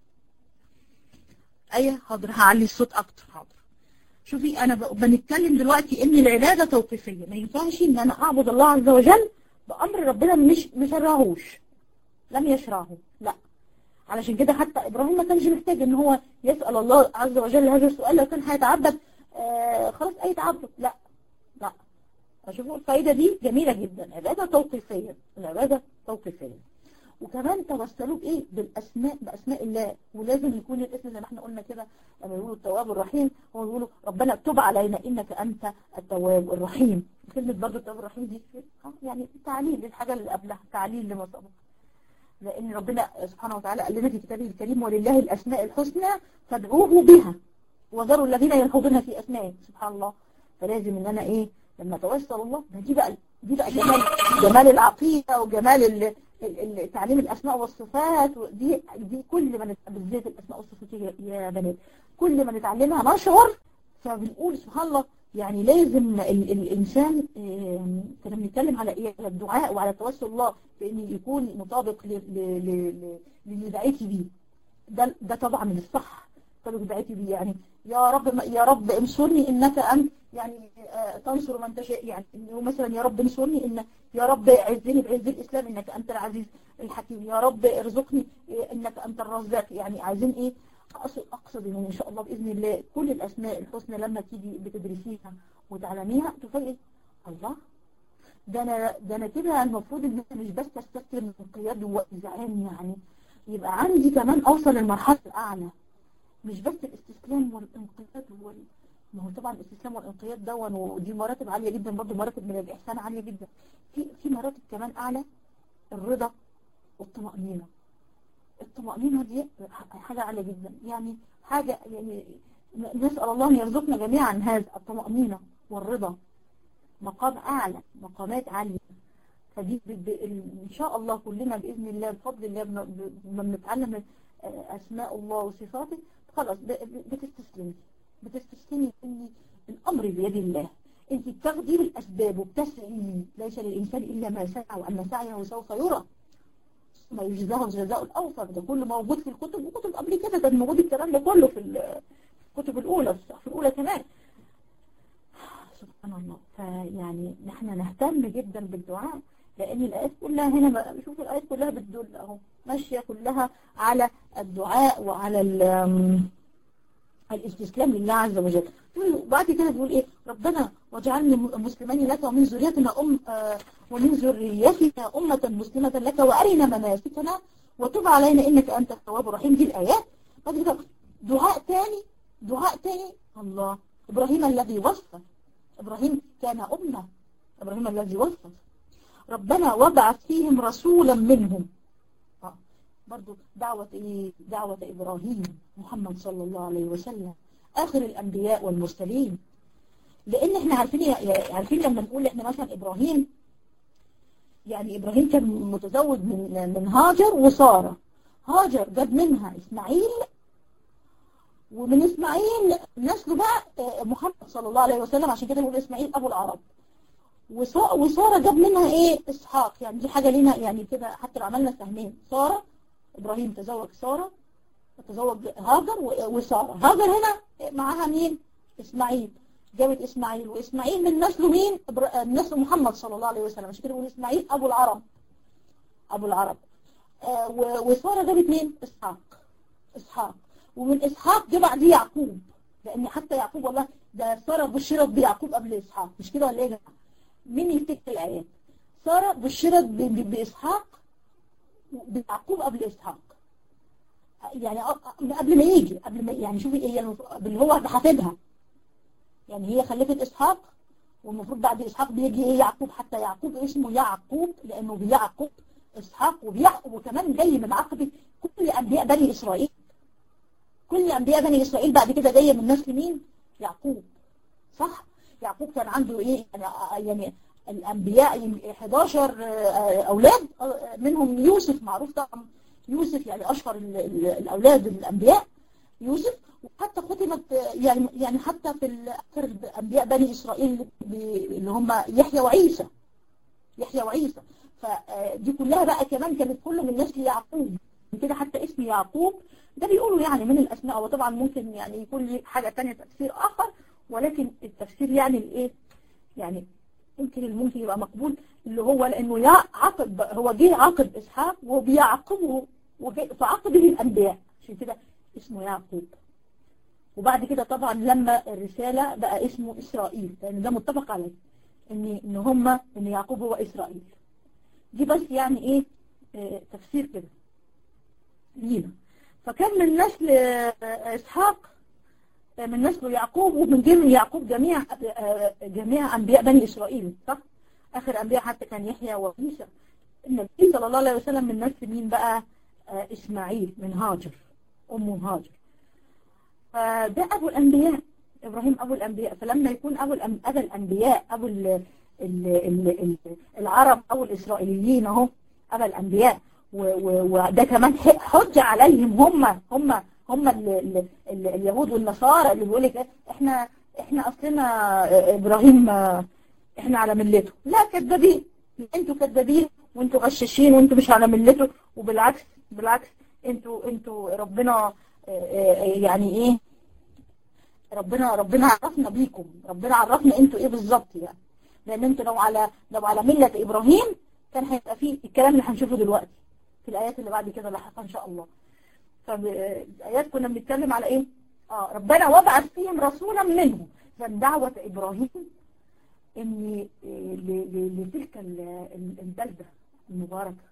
S1: ايه حاضر هعلي الصوت اكتر حاضر شوفي انا بنتكلم دلوقتي ان العبادة توقيفية ما ينفعش ان انا اعبد الله عز وجل بامر ربنا مش مشرعهوش لم يشرعه لا علشان كده حتى ابراهيم ما كانش محتاج ان هو يسأل الله عز وجل هذا السؤال لو كان هيتعبد آه خلاص اي تعبد لا لا اشوفوا الفايدة دي جميلة جدا عبادة توقيفية العبادة توقيفية وكمان توسلوا بايه بالاسماء باسماء الله ولازم يكون الاسم زي ما احنا قلنا كده لما يقولوا التواب الرحيم هو يقولوا ربنا تب علينا انك انت التواب الرحيم كلمة برضه التواب الرحيم دي يعني تعليل للحاجة اللي قبلها تعليل لما سبق لان ربنا سبحانه وتعالى قال لنا في كتابه الكريم ولله الاسماء الحسنى فادعوه بها وذروا الذين يلحظون في اسمائه سبحان الله فلازم ان انا ايه لما توسل الله دي بقى دي بقى جمال جمال العقيدة وجمال تعليم الأسماء والصفات دي دي كل ما بالذات الأسماء والصفات يا بنات كل ما نتعلمها نشعر فبنقول سبحان الله يعني لازم ال الإنسان كنا بنتكلم على إيه على الدعاء وعلى توسل الله بأن يكون مطابق للي دعيتي بيه ده ده طبعا من الصح مطابق دعيتي بيه يعني يا رب يا رب انصرني إنك أنت يعني تنصر من تشاء يعني انه مثلا يا رب انصرني ان يا رب عزني بعز الاسلام انك انت العزيز الحكيم يا رب ارزقني انك انت الرزاق يعني عايزين ايه اقصد اقصد ان ان شاء الله باذن الله كل الاسماء الحسنى لما تيجي بتدرسيها وتعلميها تفاجئي الله ده انا ده انا كده المفروض ان انا مش بس استسلم للانقياد واذعان يعني يبقى عندي كمان اوصل للمرحله الاعلى مش بس الاستسلام والانقياد وال ما هو طبعا الاستسلام والانقياد دون ودي مراتب عالية جدا برضه مراتب من الإحسان عالية جدا في في مراتب كمان أعلى الرضا والطمأنينة الطمأنينة دي حاجة عالية جدا يعني حاجة يعني نسأل الله أن يرزقنا جميعا هذا الطمأنينة والرضا مقام أعلى مقامات عالية فدي إن شاء الله كلنا بإذن الله بفضل الله لما بنتعلم أسماء الله وصفاته خلاص بتستسلمي بتستسلمي ان الامر بيد الله انت بتاخدي بالاسباب وبتسعي ليس للانسان الا ما سعى وان سعيه سوف يرى ثم يجزاه الجزاء الاوفر ده كله موجود في الكتب وكتب قبل كده كان موجود الكلام ده كله في الكتب الاولى في الصحف الاولى كمان سبحان الله فيعني نحن نهتم جدا بالدعاء لان الايات كلها هنا شوف الايات كلها بتدل اهو ماشيه كلها على الدعاء وعلى الاستسلام لله عز وجل وبعد كده بيقول ايه ربنا واجعلني مسلمين لك ومن ذريتنا ام آه ومن ذريتنا امه مسلمه لك وارنا مناسكنا وتب علينا انك انت التواب الرحيم دي الايات بعد كده دعاء تاني دعاء تاني الله ابراهيم الذي وصف ابراهيم كان امه ابراهيم الذي وصف ربنا وابعث فيهم رسولا منهم برضو دعوة ايه دعوة ابراهيم محمد صلى الله عليه وسلم اخر الانبياء والمرسلين لان احنا عارفين عارفين لما نقول احنا مثلا ابراهيم يعني ابراهيم كان متزوج من من هاجر وساره هاجر جاب منها اسماعيل ومن اسماعيل نسله بقى محمد صلى الله عليه وسلم عشان كده بيقول اسماعيل ابو العرب وساره جاب منها ايه اسحاق يعني دي حاجه لينا يعني كده حتى لو عملنا سهمين ساره ابراهيم تزوج ساره تزوج هاجر وساره هاجر هنا معاها مين اسماعيل جابت اسماعيل واسماعيل من نسله مين من نسل محمد صلى الله عليه وسلم عشان كده بيقول اسماعيل ابو العرب ابو العرب آه وساره جابت مين اسحاق اسحاق ومن اسحاق جه بعديه يعقوب لان حتى يعقوب والله ده ساره بشرت بيعقوب قبل اسحاق مش كده ولا ايه يا جماعه مين يفتكر الايات ساره بشرت باسحاق بيعقوب قبل اسحاق يعني قبل ما يجي قبل ما يعني شوفي هي اللي هو حاسبها يعني هي خلفت إسحاق والمفروض بعد إسحاق بيجي إيه يعقوب حتى يعقوب اسمه يعقوب لأنه بيعقوب إسحاق وبيعقوب وكمان جاي من عقب كل أنبياء بني إسرائيل كل أنبياء بني إسرائيل بعد كده جاية من نسل مين؟ يعقوب صح؟ يعقوب كان عنده إيه يعني, يعني الأنبياء 11 أولاد منهم يوسف معروف طبعا يوسف يعني أشهر الأولاد الأنبياء يوسف وحتى ختمت يعني يعني حتى في اخر انبياء بني اسرائيل اللي هم يحيى وعيسى يحيى وعيسى فدي كلها بقى كمان كانت كله من نسل يعقوب كده حتى اسم يعقوب ده بيقولوا يعني من الاسماء وطبعا ممكن يعني يكون لي حاجه ثانيه تفسير اخر ولكن التفسير يعني الايه يعني يمكن اللي ممكن يبقى مقبول اللي هو لانه يعقب هو جه عقب اسحاق وبيعقبه فعقبه الانبياء عشان كده اسمه يعقوب وبعد كده طبعا لما الرسالة بقى اسمه إسرائيل لأن ده متفق عليه إن إن هم إن يعقوب هو إسرائيل دي بس يعني إيه اه تفسير كده لينا فكان من نسل إسحاق من نسل يعقوب ومن جيل يعقوب جميع جميع أنبياء بني إسرائيل صح؟ آخر أنبياء حتى كان يحيى وعيسى النبي صلى الله عليه وسلم من نسل مين بقى؟ اه إسماعيل من هاجر أمه هاجر فده أبو الأنبياء إبراهيم أبو الأنبياء فلما يكون أبو أبا الأنبياء أبو ال ال ال ال العرب أو الإسرائيليين أهو أبا الأنبياء وده كمان حجة عليهم هم هم هم ال ال ال اليهود والنصارى اللي بيقول لك احنا احنا اصلنا ابراهيم احنا على ملته لا كذابين انتوا كذابين وانتوا غشاشين وانتوا مش على ملته وبالعكس بالعكس انتوا انتوا ربنا يعني ايه ربنا ربنا عرفنا بيكم ربنا عرفنا انتوا ايه بالظبط يعني لان انتوا لو على لو على مله ابراهيم كان هيبقى فيه الكلام اللي هنشوفه دلوقتي في الايات اللي بعد كده لاحقا ان شاء الله فالايات كنا بنتكلم على ايه اه ربنا وبعث فيهم رسولا منهم كان دعوه ابراهيم ان لتلك البلده المباركه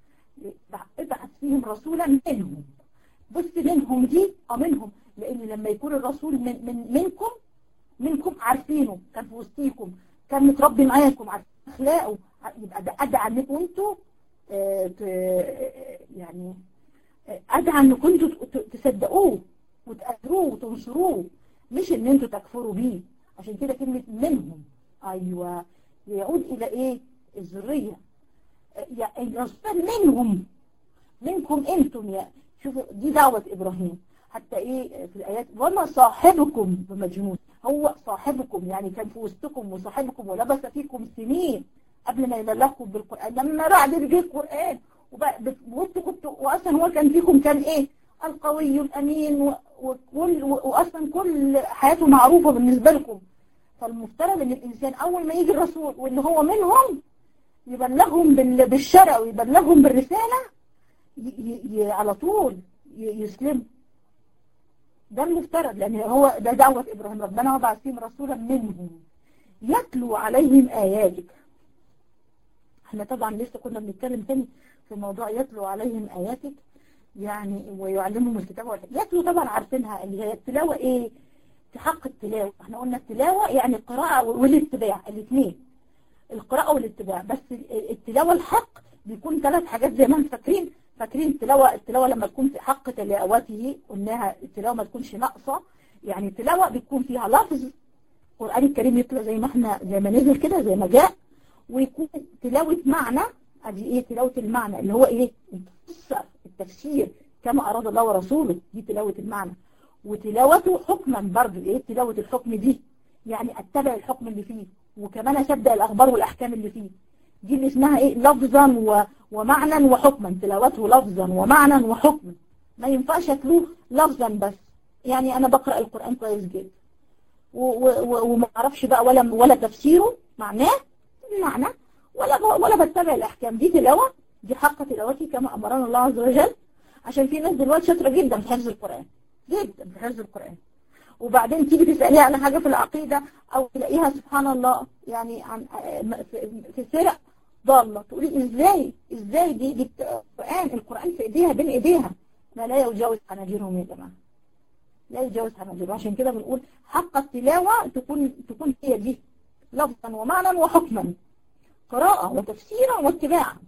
S1: ابعث فيهم رسولا منهم بص منهم دي اه منهم لان لما يكون الرسول من, من منكم منكم عارفينه كان في وسطيكم كان متربي معاكم عارفين اخلاقه يبقى ده ادعى انكم انتوا اه يعني ادعى انكم انتوا تصدقوه وتقدروه وتنصروه مش ان انتوا تكفروا بيه عشان كده كلمه منهم ايوه يعود الى ايه الذريه يعني الرسول منهم منكم انتم يا شوفوا دي دعوة إبراهيم حتى إيه في الآيات وما صاحبكم بمجنون هو صاحبكم يعني كان في وسطكم وصاحبكم ولبس فيكم سنين قبل ما يبلغكم بالقرآن لما بعد جه القرآن وانتوا كنتوا وأصلا هو كان فيكم كان إيه القوي الأمين وكل وأصلا كل حياته معروفة بالنسبة لكم فالمفترض إن الإنسان أول ما يجي الرسول واللي هو منهم يبلغهم بالشرع ويبلغهم بالرسالة على طول يسلم ده المفترض لأن هو ده دعوة إبراهيم ربنا وضع فيهم رسولا منهم يتلو عليهم آياتك احنا طبعا لسه كنا بنتكلم تاني في موضوع يتلو عليهم آياتك يعني ويعلمهم الكتاب والحكمة يتلو طبعا عارفينها اللي هي التلاوة ايه في حق التلاوة احنا قلنا التلاوة يعني القراءة والاتباع الاثنين القراءة والاتباع بس التلاوة الحق بيكون ثلاث حاجات زي ما انتم فاكرين فاكرين التلاوة التلاوة لما تكون في حق تلاوته قلناها التلاوة ما تكونش ناقصة يعني التلاوة بيكون فيها لفظ القرآن الكريم يطلع زي ما احنا زي ما نزل كده زي ما جاء ويكون تلاوة معنى ادي ايه تلاوة المعنى اللي هو ايه التفسير, التفسير كما اراد الله ورسوله دي تلاوة المعنى وتلاوته حكما برضه ايه تلاوة الحكم دي يعني اتبع الحكم اللي فيه وكمان اصدق الاخبار والاحكام اللي فيه دي اللي اسمها ايه لفظا و... ومعنى وحكما تلاوته لفظا ومعنى وحكما ما ينفعش اتلوه لفظا بس يعني انا بقرأ القرآن كويس جدا وما اعرفش بقى ولا ولا تفسيره معناه معنى ولا ولا بتبع الاحكام دي تلاوه دي حق تلاوتي كما امرنا الله عز وجل عشان في ناس دلوقتي شاطره جدا في حفظ القرآن جدا في حفظ القرآن وبعدين تيجي تسأليها على حاجة في العقيدة أو تلاقيها سبحان الله يعني عن في سرق ضالة تقولي إزاي إزاي دي, دي القرآن القرآن في إيديها بين إيديها ما لا يجاوز حناجرهم يا جماعة لا يجاوز حناجرهم عشان كده بنقول حق التلاوة تكون تكون هي دي لفظا ومعنى وحكما قراءة وتفسيرا واتباعا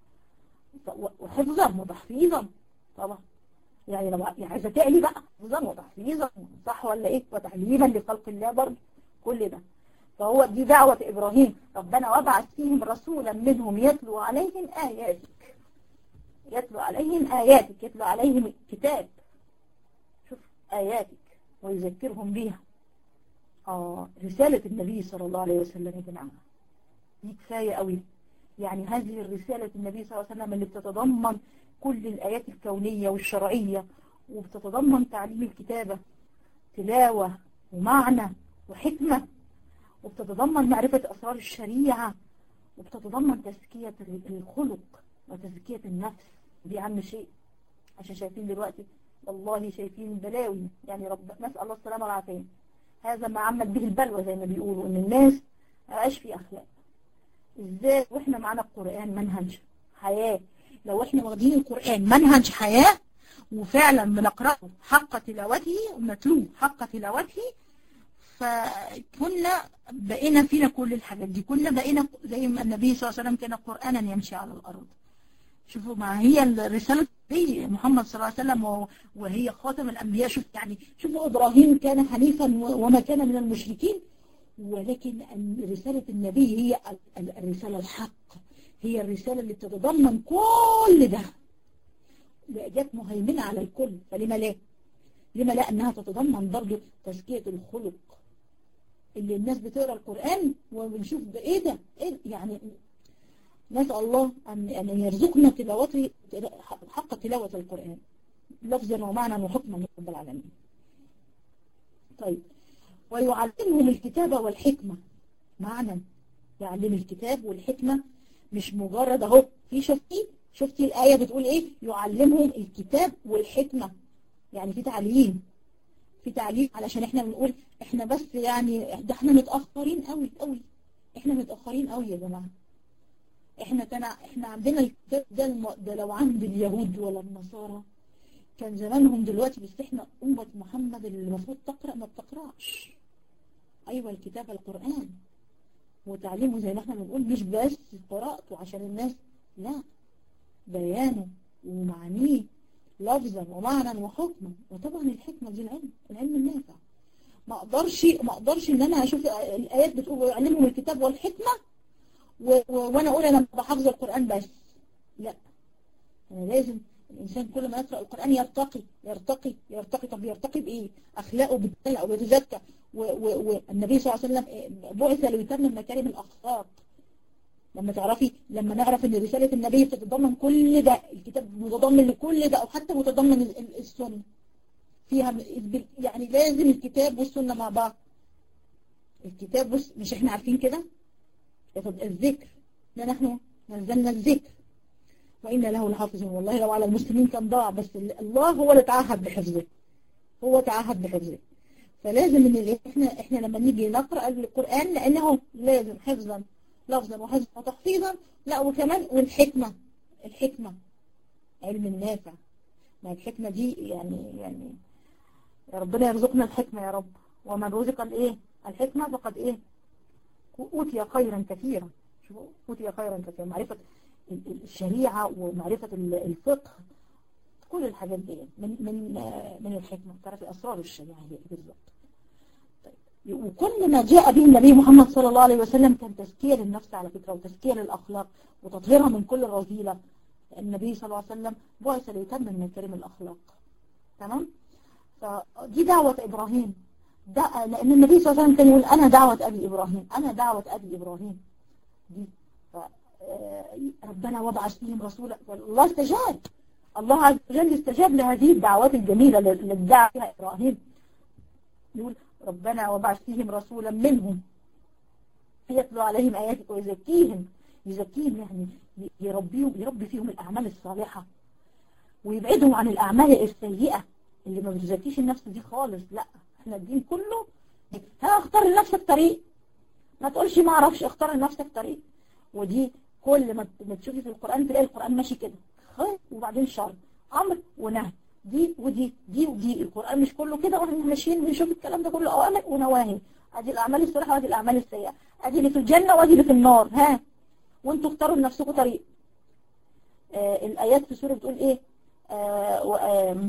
S1: وحفظا وتحفيظا طبعا يعني لو يعني عايزه تعلي بقى حفظا وتحفيظا صح ولا ايه وتعليما لخلق الله برضه كل ده فهو دي دعوة إبراهيم ربنا وابعث فيهم رسولا منهم يتلو عليهم آياتك يتلو عليهم آياتك يتلو عليهم الكتاب شوف آياتك ويذكرهم بيها آه رسالة النبي صلى الله عليه وسلم يا جماعة دي كفاية قوي يعني هذه الرسالة النبي صلى الله عليه وسلم اللي بتتضمن كل الآيات الكونية والشرعية وبتتضمن تعليم الكتابة تلاوة ومعنى وحكمة وبتتضمن معرفة أسرار الشريعة وبتتضمن تزكية الخلق وتزكية النفس دي أهم شيء عشان شايفين دلوقتي والله شايفين بلاوي يعني رب نسأل الله السلامة والعافية هذا ما عمل به البلوى زي ما بيقولوا إن الناس مبقاش في أخلاق إزاي وإحنا معانا القرآن منهج حياة لو إحنا واخدين القرآن منهج حياة وفعلا بنقرأه حق تلاوته ونتلوه حق تلاوته فكنا بقينا فينا كل الحاجات دي كنا بقينا زي ما النبي صلى الله عليه وسلم كان قرآنا يمشي على الأرض شوفوا ما هي الرسالة دي محمد صلى الله عليه وسلم وهي خاتم الأنبياء شوف يعني شوفوا إبراهيم كان حنيفا وما كان من المشركين ولكن رسالة النبي هي الرسالة الحق هي الرسالة اللي تتضمن كل ده جت مهيمنة على الكل فلما لا لما لا أنها تتضمن برضه تزكية الخلق اللي الناس بتقرأ القرآن وبنشوف ده ايه ده إيه يعني نسأل الله أن أن يرزقنا تلاوته حق تلاوة القرآن لفظا ومعنى وحكما من رب العالمين طيب ويعلمهم الكتابة والحكمة معنى يعلم الكتاب والحكمة مش مجرد اهو في شفتي شفتي الآية بتقول ايه يعلمهم الكتاب والحكمة يعني في تعليم في تعليم علشان احنا بنقول احنا بس يعني ده احنا متأخرين قوي قوي احنا متأخرين قوي يا جماعة احنا كان احنا عندنا الكتاب ده, الم... ده لو عند اليهود ولا النصارى كان زمانهم دلوقتي بس احنا أمة محمد اللي المفروض تقرأ ما بتقرأش ايوه الكتاب القرآن وتعليمه زي ما احنا بنقول مش بس قراءته عشان الناس لا بيانه ومعانيه لفظا ومعنى وحكما وطبعا الحكمة دي العلم العلم النافع ما اقدرش ما اقدرش ان انا اشوف الايات بتقول ويعلمهم الكتاب والحكمة و... و... وانا اقول انا بحفظ القرآن بس لا انا لازم الانسان كل ما يقرأ القرآن يرتقي يرتقي يرتقي طب يرتقي بايه اخلاقه بالدلع او بيتزكى والنبي صلى الله عليه وسلم بعث ليتمم مكارم الاخلاق لما تعرفي لما نعرف ان رسالة النبي بتتضمن كل ده الكتاب متضمن لكل ده او حتى متضمن السنة فيها يعني لازم الكتاب والسنة مع بعض الكتاب بص مش احنا عارفين كده الذكر ده نحن نزلنا الذكر وإن له لحافظ والله لو على المسلمين كان ضاع بس الله هو اللي تعهد بحفظه هو تعهد بحفظه فلازم ان احنا احنا لما نيجي نقرأ القرآن لانه لازم حفظا لفظا وحفظا وتحفيظا لا وكمان والحكمة الحكمة علم النافع ما الحكمة دي يعني يعني يا ربنا يرزقنا الحكمة يا رب ومن رزق الايه الحكمة فقد ايه أوتي خيرا كثيرا شوفوا أوتي خيرا كثيرا معرفة الشريعة ومعرفة الفقه كل الحاجات دي من من من الحكمة تعرفي أسرار الشريعة هي بالظبط طيب وكل ما جاء به النبي محمد صلى الله عليه وسلم كان تزكية للنفس على فكرة وتزكية للأخلاق وتطهيرها من كل الرذيلة النبي صلى الله عليه وسلم بعث ليتم من كريم الأخلاق تمام فدي دعوة إبراهيم دا لأن النبي صلى الله عليه وسلم كان يقول أنا دعوة أبي إبراهيم أنا دعوة أبي إبراهيم دي ربنا وبعث فيهم رسولا الله استجاب الله عز وجل استجاب لهذه الدعوات الجميلة اللي ادعى فيها إبراهيم يقول ربنا وبعث فيهم رسولا منهم يتلو عليهم آياتك ويزكيهم يزكيهم يعني يربيهم يربي فيهم الأعمال الصالحة ويبعدهم عن الأعمال السيئة اللي ما بتزكيش النفس دي خالص لا احنا الدين كله ها اختار لنفسك طريق ما تقولش ما اعرفش اختار لنفسك طريق ودي كل ما تشوفي في القرآن تلاقي القرآن ماشي كده خير وبعدين شر امر ونهي دي ودي دي ودي القرآن مش كله كده واحنا ماشيين بنشوف الكلام ده كله اوامر ونواهي ادي الاعمال الصالحه وادي الاعمال السيئه ادي اللي في الجنه وادي اللي في النار ها وانتوا اختاروا لنفسكم طريق آه الايات في سوره بتقول ايه آه و آه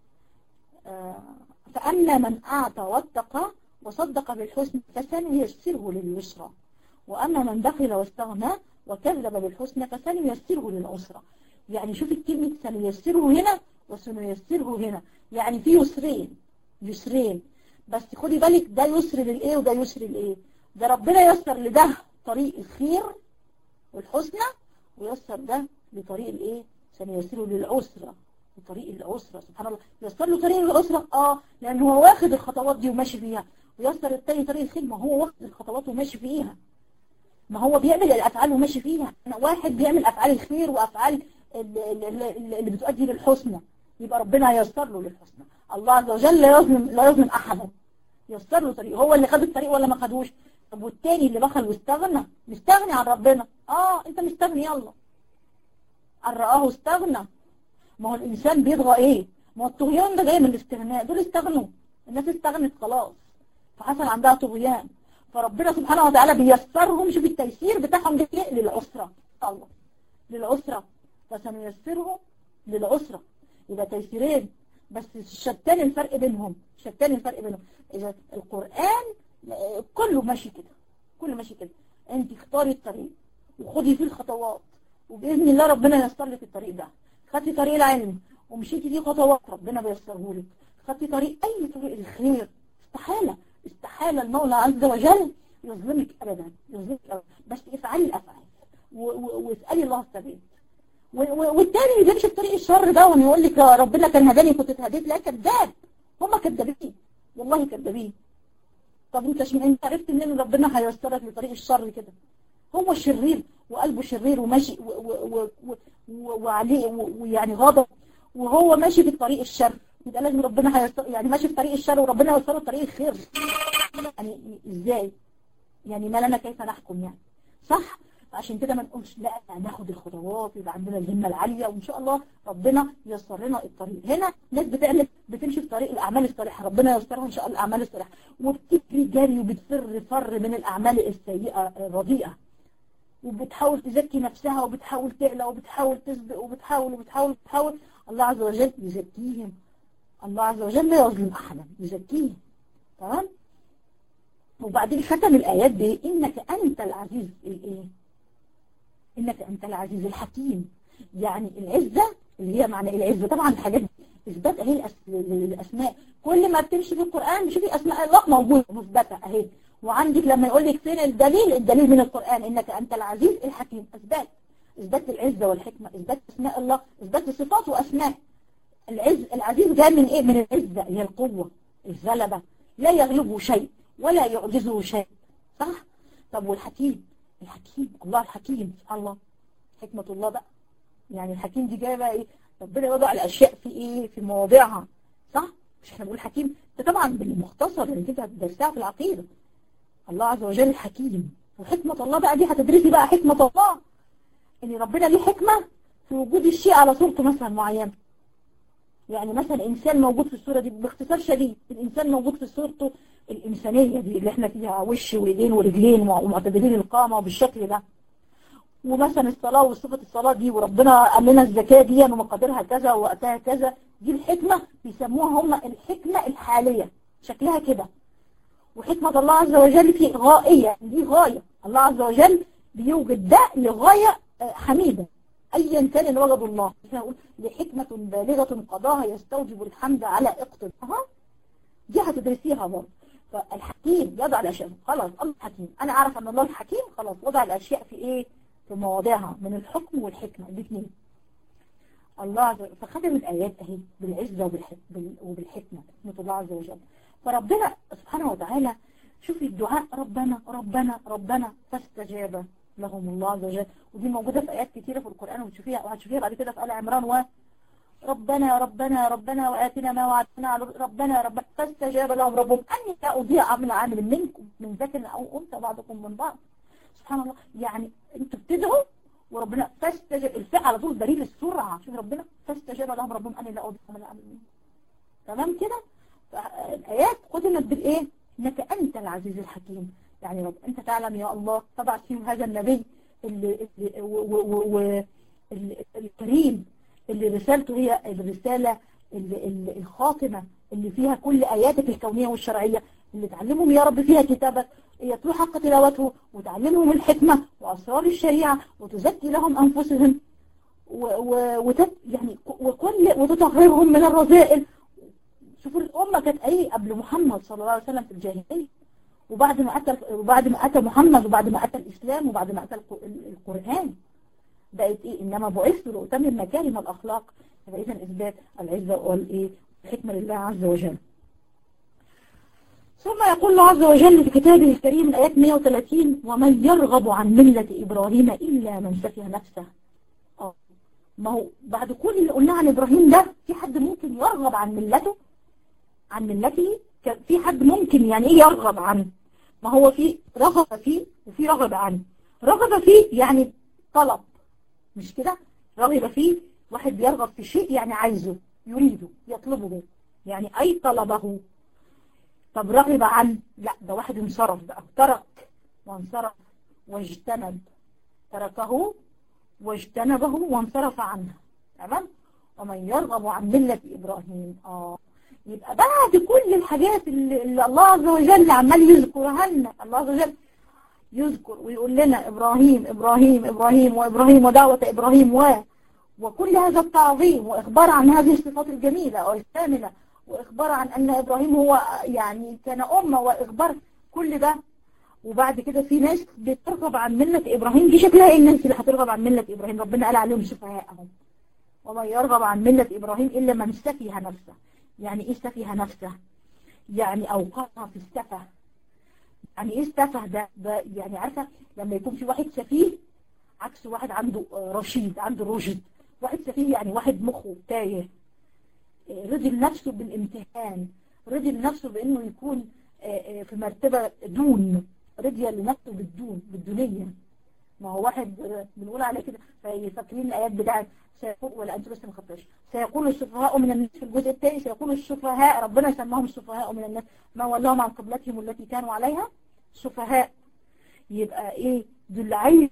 S1: آه فأما من أعطى واتقى وصدق بالحسن فسنيسره لليسرى وأما من بخل واستغنى وكذب بالحسنى فسنيسره للعسرى يعني شوف الكلمة سنيسره هنا وسنيسره هنا يعني في يسرين يسرين بس خدي بالك ده يسر للإيه وده يسر للإيه ده ربنا يسر لده طريق الخير والحسنى ويسر ده لطريق الإيه سنيسره للعسرى طريق العسرة سبحان الله يسر له طريق العسرة اه لان هو واخد الخطوات دي وماشي فيها ويسر التاني طريق الخير ما هو واخد الخطوات وماشي فيها ما هو بيعمل الافعال وماشي فيها أنا واحد بيعمل افعال الخير وافعال اللي, اللي بتؤدي للحسنى يبقى ربنا ييسر له للحسنى الله عز وجل لا يظلم لا يظلم احدا ييسر له طريق هو اللي خد الطريق ولا ما خدوش طب والتاني اللي بخل واستغنى مستغني عن ربنا اه انت مستغني يلا ان رآه استغنى ما هو الإنسان بيطغى إيه ما هو الطغيان ده جاي من الاستغناء دول استغنوا الناس استغنت خلاص فحصل عندها طغيان فربنا سبحانه وتعالى بيسرهم شوف التيسير بتاعهم ده ايه للعسرة الله للعسرة فسنيسره للعسرة يبقى تيسيرين بس شتان الفرق بينهم شتان الفرق بينهم إذا القرآن كله ماشي كده كله ماشي كده انت اختاري الطريق وخدي فيه الخطوات وبإذن الله ربنا ييسر لك الطريق ده خدتي طريق العلم ومشيتي فيه خطوات ربنا بيسره لك خدتي طريق اي طريق الخير استحالة استحالة المولى عز وجل يظلمك ابدا يظلمك أبدا. بس افعلي الافعال واسالي الله الثبات والتاني اللي بيمشي في طريق الشر ده ويقول لك ربنا كان هداني كنت اتهديت لا كذاب هم كذابين والله كذابين طب انت شم... انت عرفت منين ربنا هيوصلك لطريق الشر كده هو شرير وقلبه شرير وماشي و... و... و... وعليه ويعني غضب وهو ماشي في طريق الشر يبقى لازم ربنا هيصر يعني ماشي في طريق الشر وربنا يوصله طريق الخير يعني ازاي يعني ما لنا كيف نحكم يعني صح عشان كده ما نقولش لا ناخد الخطوات يبقى عندنا الهمه العاليه وان شاء الله ربنا ييسر لنا الطريق هنا ناس بتعمل بتمشي في طريق الاعمال الصالحه ربنا ييسرها ان شاء الله الاعمال الصالحه وبتجري جري وبتفر فر من الاعمال السيئه الرديئه وبتحاول تزكي نفسها وبتحاول تعلى وبتحاول تسبق وبتحاول وبتحاول وبتحاول الله عز وجل يزكيهم الله عز وجل لا يظلم أحدا يزكيهم تمام وبعدين ختم الآيات بإيه إنك أنت العزيز الإيه إنك أنت العزيز الحكيم يعني العزة اللي هي معنى العزة طبعا الحاجات إثبات أهي الأسماء كل ما بتمشي في القرآن شوفي أسماء الله موجودة مثبتة أهي وعندك لما يقول لك فين الدليل الدليل من القرآن إنك أنت العزيز الحكيم إثبات إثبات العزة والحكمة إثبات أسماء الله إثبات صفات وأسماء العز العزيز جاء من إيه من العزة هي القوة الغلبة لا يغلبه شيء ولا يعجزه شيء صح طب والحكيم الحكيم الله الحكيم سبحان الله حكمة الله بقى يعني الحكيم دي جايه بقى ايه ربنا يوضع الاشياء في ايه في مواضعها صح مش احنا بنقول حكيم ده طبعا بالمختصر اللي انت درسها في العقيده الله عز وجل حكيم وحكمة الله بقى دي هتدرسي بقى حكمة الله ان ربنا ليه حكمة في وجود الشيء على صورته مثلا معينة يعني مثلا انسان موجود في الصورة دي باختصار شديد الانسان موجود في صورته الانسانية دي اللي احنا فيها وش وايدين ورجلين ومعتدلين القامة وبالشكل ده ومثلا الصلاة وصفة الصلاة دي وربنا قال لنا الزكاة دي ومقاديرها كذا ووقتها كذا دي الحكمة بيسموها هم الحكمة الحالية شكلها كده وحكمة الله عز وجل في غائية دي غاية الله عز وجل بيوجد ده لغاية حميدة أيا كان اللي وجد الله نقول لحكمة بالغة قضاها يستوجب الحمد على اقتضاها دي هتدرسيها برضه فالحكيم يضع الأشياء خلاص الله حكيم أنا أعرف أن الله الحكيم خلاص وضع الأشياء في إيه في مواضعها من الحكم والحكمة الاثنين الله عز وجل فختم الآيات أهي بالعزة وبالحكمة حكمة الله عز وجل فربنا سبحانه وتعالى شوفي الدعاء ربنا ربنا ربنا فاستجاب لهم الله عز وجل ودي موجودة في آيات كتيرة في القرآن وتشوفيها وهتشوفيها بعد كده في آل عمران و ربنا ربنا ربنا وآتنا ما وعدتنا على ربنا ربنا فاستجاب لهم ربهم أني لا أضيع عمل عامل منكم من ذكر أو أنثى بعضكم من بعض سبحان الله يعني انتوا بتدعوا وربنا فاستجاب الفعل على طول دليل السرعة شوف ربنا فاستجاب لهم ربهم أني لا أضيع عمل عامل منكم تمام كده الآيات ختمت بالإيه إنك أنت العزيز الحكيم يعني رب أنت تعلم يا الله تضع فيهم هذا النبي اللي, اللي و و و اللي الكريم اللي رسالته هي الرسالة اللي اللي الخاتمة اللي فيها كل آياتك الكونية والشرعية اللي تعلمهم يا رب فيها كتابك يتلو حق تلاوته وتعلمهم الحكمة وأسرار الشريعة وتزكي لهم أنفسهم و و وتت يعني وكل وتطهرهم من الرذائل شوفوا الأمة كانت أيه قبل محمد صلى الله عليه وسلم في الجاهلية وبعد ما أتى وبعد ما أتى محمد وبعد ما أتى الإسلام وبعد ما أتى القرآن بقت إيه إنما بعثت لأتمم مكارم الأخلاق يبقى إذا إثبات العزة والإيه الحكمة لله عز وجل ثم يقول الله عز وجل في كتابه الكريم الآيات 130 ومن يرغب عن ملة إبراهيم إلا من سفه نفسه آه. ما هو بعد كل اللي قلناه عن إبراهيم ده في حد ممكن يرغب عن ملته عن ملته في حد ممكن يعني ايه يرغب عنه ما هو في رغب فيه وفي رغب عنه رغب فيه يعني طلب مش كده رغب فيه واحد بيرغب في شيء يعني عايزه يريده يطلبه يعني اي طلبه طب رغب عنه لا ده واحد انصرف بقى ترك وانصرف واجتنب تركه واجتنبه وانصرف عنه تمام ومن يرغب عن ملة إبراهيم آه يبقى بعد كل الحاجات اللي, اللي الله عز وجل عمال يذكرها لنا الله عز وجل يذكر ويقول لنا إبراهيم إبراهيم إبراهيم وإبراهيم ودعوة إبراهيم و وكل هذا التعظيم وإخبار عن هذه الصفات الجميلة والكاملة وإخبار عن أن إبراهيم هو يعني كان أمة وإخبار كل ده وبعد كده في ناس بترغب عن ملة إبراهيم دي شكلها إيه الناس اللي هترغب عن ملة إبراهيم ربنا قال عليهم سفهاءهم ومن يرغب عن ملة إبراهيم إلا من سفه نفسه يعني إيه سفه نفسه يعني أوقاتها في السفه يعني إيه السفه ده, ده يعني عارفة لما يكون في واحد سفيه عكس واحد عنده رشيد عنده رشد واحد سفيه يعني واحد مخه تايه رضي نفسه بالامتحان رضي نفسه بأنه يكون في مرتبة دون رضي لنفسه بالدون بالدونية ما هو واحد بنقول عليه كده فاكرين الآيات بتاعت سيقول ولا أنت بس ما خطرش سيقول السفهاء من الناس في الجزء الثاني سيقول السفهاء ربنا سماهم السفهاء من الناس ما ولاهم عن قبلتهم التي كانوا عليها سفهاء يبقى ايه دول عايز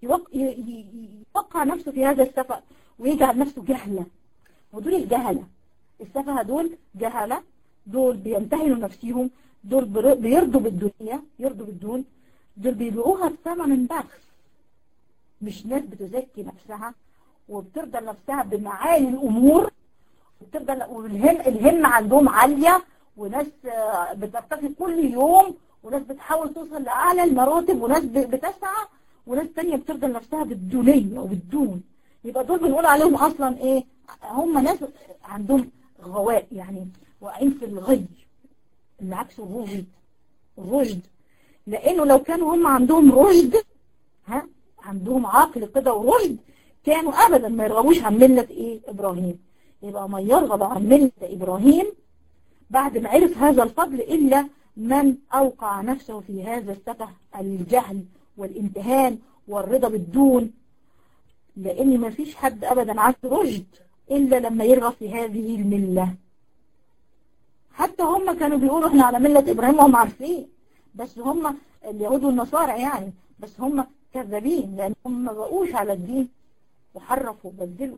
S1: يوقع نفسه في هذا السفه ويجعل نفسه جهلة ودول الجهلة السفهاء دول جهلة دول بيمتهنوا نفسهم دول بيرضوا بالدنيا يرضوا بالدون دول بيبيعوها بثمن بخس مش ناس بتزكي نفسها وبترضى نفسها بمعاني الأمور وبترضى والهم الهم عندهم عالية وناس بترتقي كل يوم وناس بتحاول توصل لأعلى المراتب وناس بتسعى وناس تانية بترضى نفسها بالدونية وبالدون يبقى دول بنقول عليهم أصلا إيه هم ناس عندهم غواء يعني واقعين في الغي اللي عكسه الرشد الرشد لأنه لو كانوا هم عندهم رشد ها عندهم عقل كده ورشد كانوا أبدا ما يرغبوش عن ملة إيه إبراهيم يبقى ما يرغب عن ملة إبراهيم بعد ما عرف هذا الفضل إلا من أوقع نفسه في هذا السفه الجهل والامتهان والرضا بالدون لأن ما فيش حد أبدا عنده رشد إلا لما يرغب في هذه الملة حتى هم كانوا بيقولوا احنا على ملة إبراهيم وهم عارفين بس هم اليهود والنصارى يعني بس هم كذابين لأنهم ما بقوش على الدين وحرفوا وبدلوا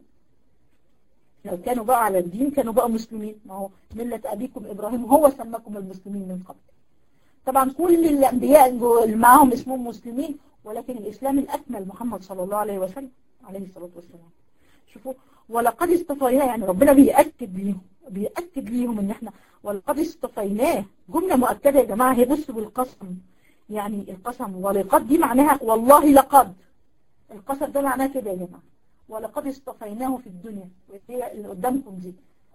S1: لو كانوا بقى على الدين كانوا بقى مسلمين ما هو ملة أبيكم إبراهيم هو سماكم المسلمين من قبل طبعا كل الأنبياء اللي معاهم اسمهم مسلمين ولكن الإسلام الأكمل محمد صلى الله عليه وسلم عليه الصلاة والسلام شوفوا ولقد اصطفيناه يعني ربنا بيأكد ليهم بيأكد ليهم ان احنا ولقد اصطفيناه جملة مؤكدة يا جماعة هي بصوا بالقسم يعني القسم ولقد دي معناها والله لقد القسم ده معناه كده يا جماعة ولقد اصطفيناه في الدنيا وهي اللي قدامكم دي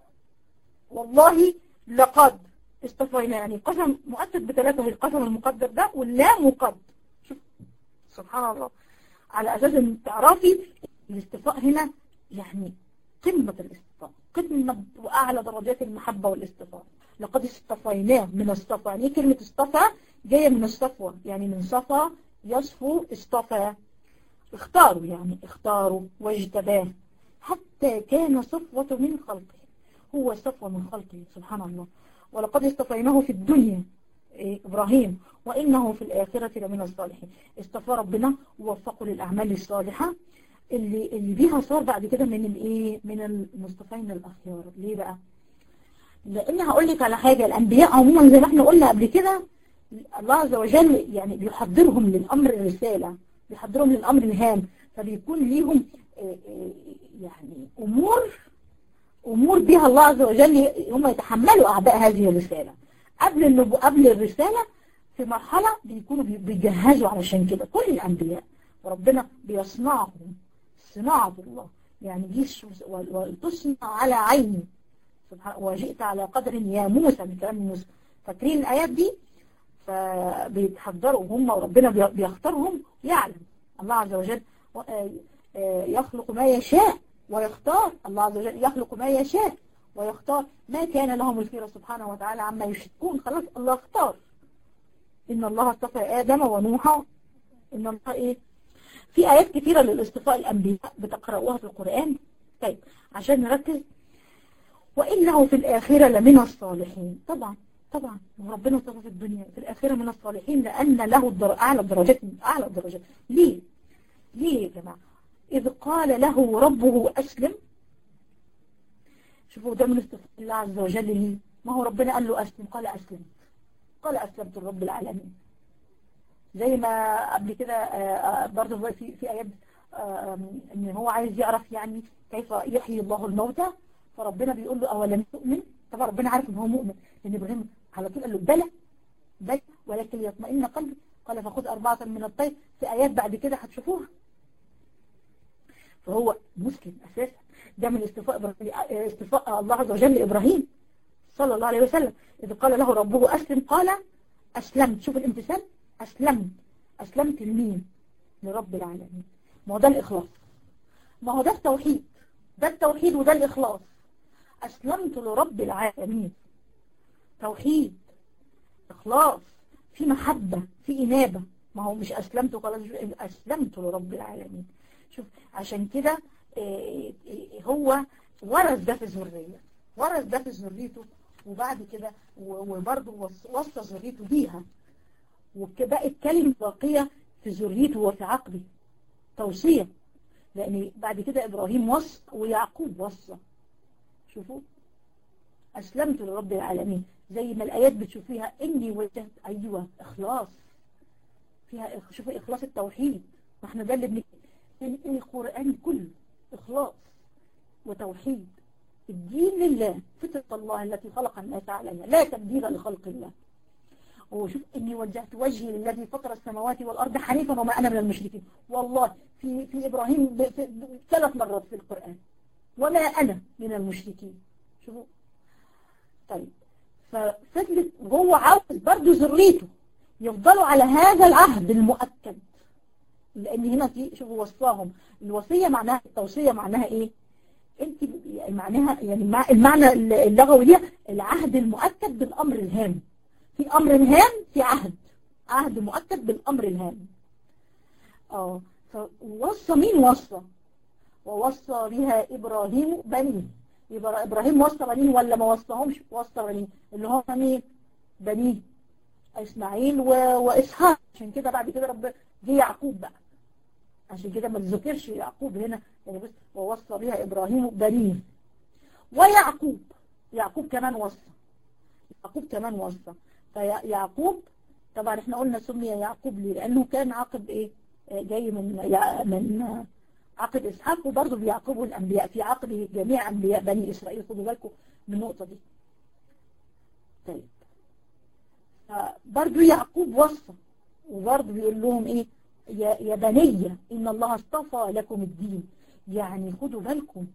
S1: والله لقد اصطفيناه يعني القسم مؤكد بثلاثة هي القسم المقدر ده واللام مقد شوف سبحان الله على أساس ان تعرفي الاستفاء هنا يعني قمة الاستفاء قمة وأعلى درجات المحبة والاستفاء لقد اصطفيناه من الصفا يعني كلمة اصطفى جاية من الصفوة يعني من صفا يصفو اصطفى اختاروا يعني اختاروا واجتباه حتى كان صفوة من خلقه هو صفوة من خلقه سبحان الله ولقد اصطفيناه في الدنيا إيه إبراهيم وإنه في الآخرة لمن الصالحين اصطفى ربنا ووفقه للأعمال الصالحة اللي اللي بيها صار بعد كده من الايه من المصطفين الأخيار ليه بقى لأن هقول لك على حاجة الأنبياء عموما زي ما احنا قلنا قبل كده الله عز وجل يعني بيحضرهم للأمر الرسالة بيحضرهم للأمر الهام فبيكون ليهم يعني أمور أمور بها الله عز وجل هم يتحملوا أعباء هذه الرسالة قبل النبو قبل الرسالة في مرحلة بيكونوا بيجهزوا علشان كده كل الأنبياء وربنا بيصنعهم صناعة الله يعني جيش وتصنع على عيني وجئت على قدر يا موسى من كلام موسى فاكرين الآيات دي فبيتحضروا هم وربنا بيختارهم يعلم الله عز وجل يخلق ما يشاء ويختار الله عز وجل يخلق ما يشاء ويختار ما كان لهم الخير سبحانه وتعالى عما يشركون خلاص الله اختار إن الله اصطفى آدم ونوحا إن الله إيه في آيات كثيرة للاصطفاء الأنبياء بتقرأوها في القرآن طيب عشان نركز وإنه في الآخرة لمن الصالحين طبعا طبعا ربنا اصطفى في الدنيا في الآخرة من الصالحين لأن له الدر... أعلى الدرجات أعلى الدرجات ليه؟ ليه يا جماعة؟ إذ قال له ربه أسلم شوفوا ده من استفاء الله عز وجل ليه ما هو ربنا قال له أسلم قال أسلم قال أسلمت لرب العالمين زي ما قبل كده برضه في في آيات ان هو عايز يعرف يعني كيف يحيي الله الموتى فربنا بيقول له أولم تؤمن طبعا ربنا عارف ان هو مؤمن لان ابراهيم على طول قال له بلى بلى ولكن يطمئن قلبي قال فخذ أربعة من الطير في آيات بعد كده هتشوفوها فهو مسلم أساسا ده من استفاء استفاء الله عز وجل لإبراهيم صلى الله عليه وسلم إذ قال له ربه أسلم قال أسلمت شوف الامتثال أسلمت أسلمت لمين لرب العالمين ما هو ده الإخلاص ما هو ده التوحيد ده التوحيد وده الإخلاص أسلمت لرب العالمين توحيد إخلاص في محبة في إنابة ما هو مش أسلمت خلاص أسلمت لرب العالمين شوف عشان كده هو ورث ده في الذرية ورث ده في ذريته وبعد كده وبرضه وصى ذريته بيها وبقت كلمة باقية في ذريته وفي عقله توصية لأن بعد كده إبراهيم وصى ويعقوب وصى شوفوا أسلمت لرب العالمين زي ما الآيات بتشوفيها إني وجهت أيوة إخلاص فيها شوفوا إخلاص التوحيد ما احنا ده اللي بنكتب القرآن كله إخلاص وتوحيد الدين لله فطرة الله التي خلق الناس عليها لا تبديل لخلق الله وشوف إني وجهت وجهي للذي فطر السماوات والأرض حنيفا وما أنا من المشركين والله في في إبراهيم ثلاث مرات في القرآن وما أنا من المشركين شوفوا طيب ففضلت وهو عاوز برضه ذريته يفضلوا على هذا العهد المؤكد لأن هنا في شوفوا وصاهم الوصية معناها التوصية معناها إيه انت معناها يعني المعنى اللغوي ليها العهد المؤكد بالأمر الهام في أمر هام في عهد عهد مؤكد بالأمر الهام اه فوصى مين وصى ووصى بها إبراهيم بنيه يبقى إبراهيم وصى بنيه ولا ما وصاهمش وصى بنيه اللي هم مين بنيه إسماعيل و... وإسحاق عشان كده بعد كده رب جه يعقوب بقى عشان كده ما تذكرش يعقوب هنا يعني بص ووصى بها ابراهيم بنيه ويعقوب يعقوب كمان وصى يعقوب كمان وصى فيعقوب طبعا احنا قلنا سمي يعقوب ليه لانه كان عقب ايه جاي من من عقب اسحاق وبرضه بيعقبه الانبياء في عقبه جميع انبياء بني اسرائيل خدوا بالكم من النقطه دي طيب برضه يعقوب وصى وبرضه بيقول لهم ايه يا يا بني ان الله اصطفى لكم الدين يعني خدوا بالكم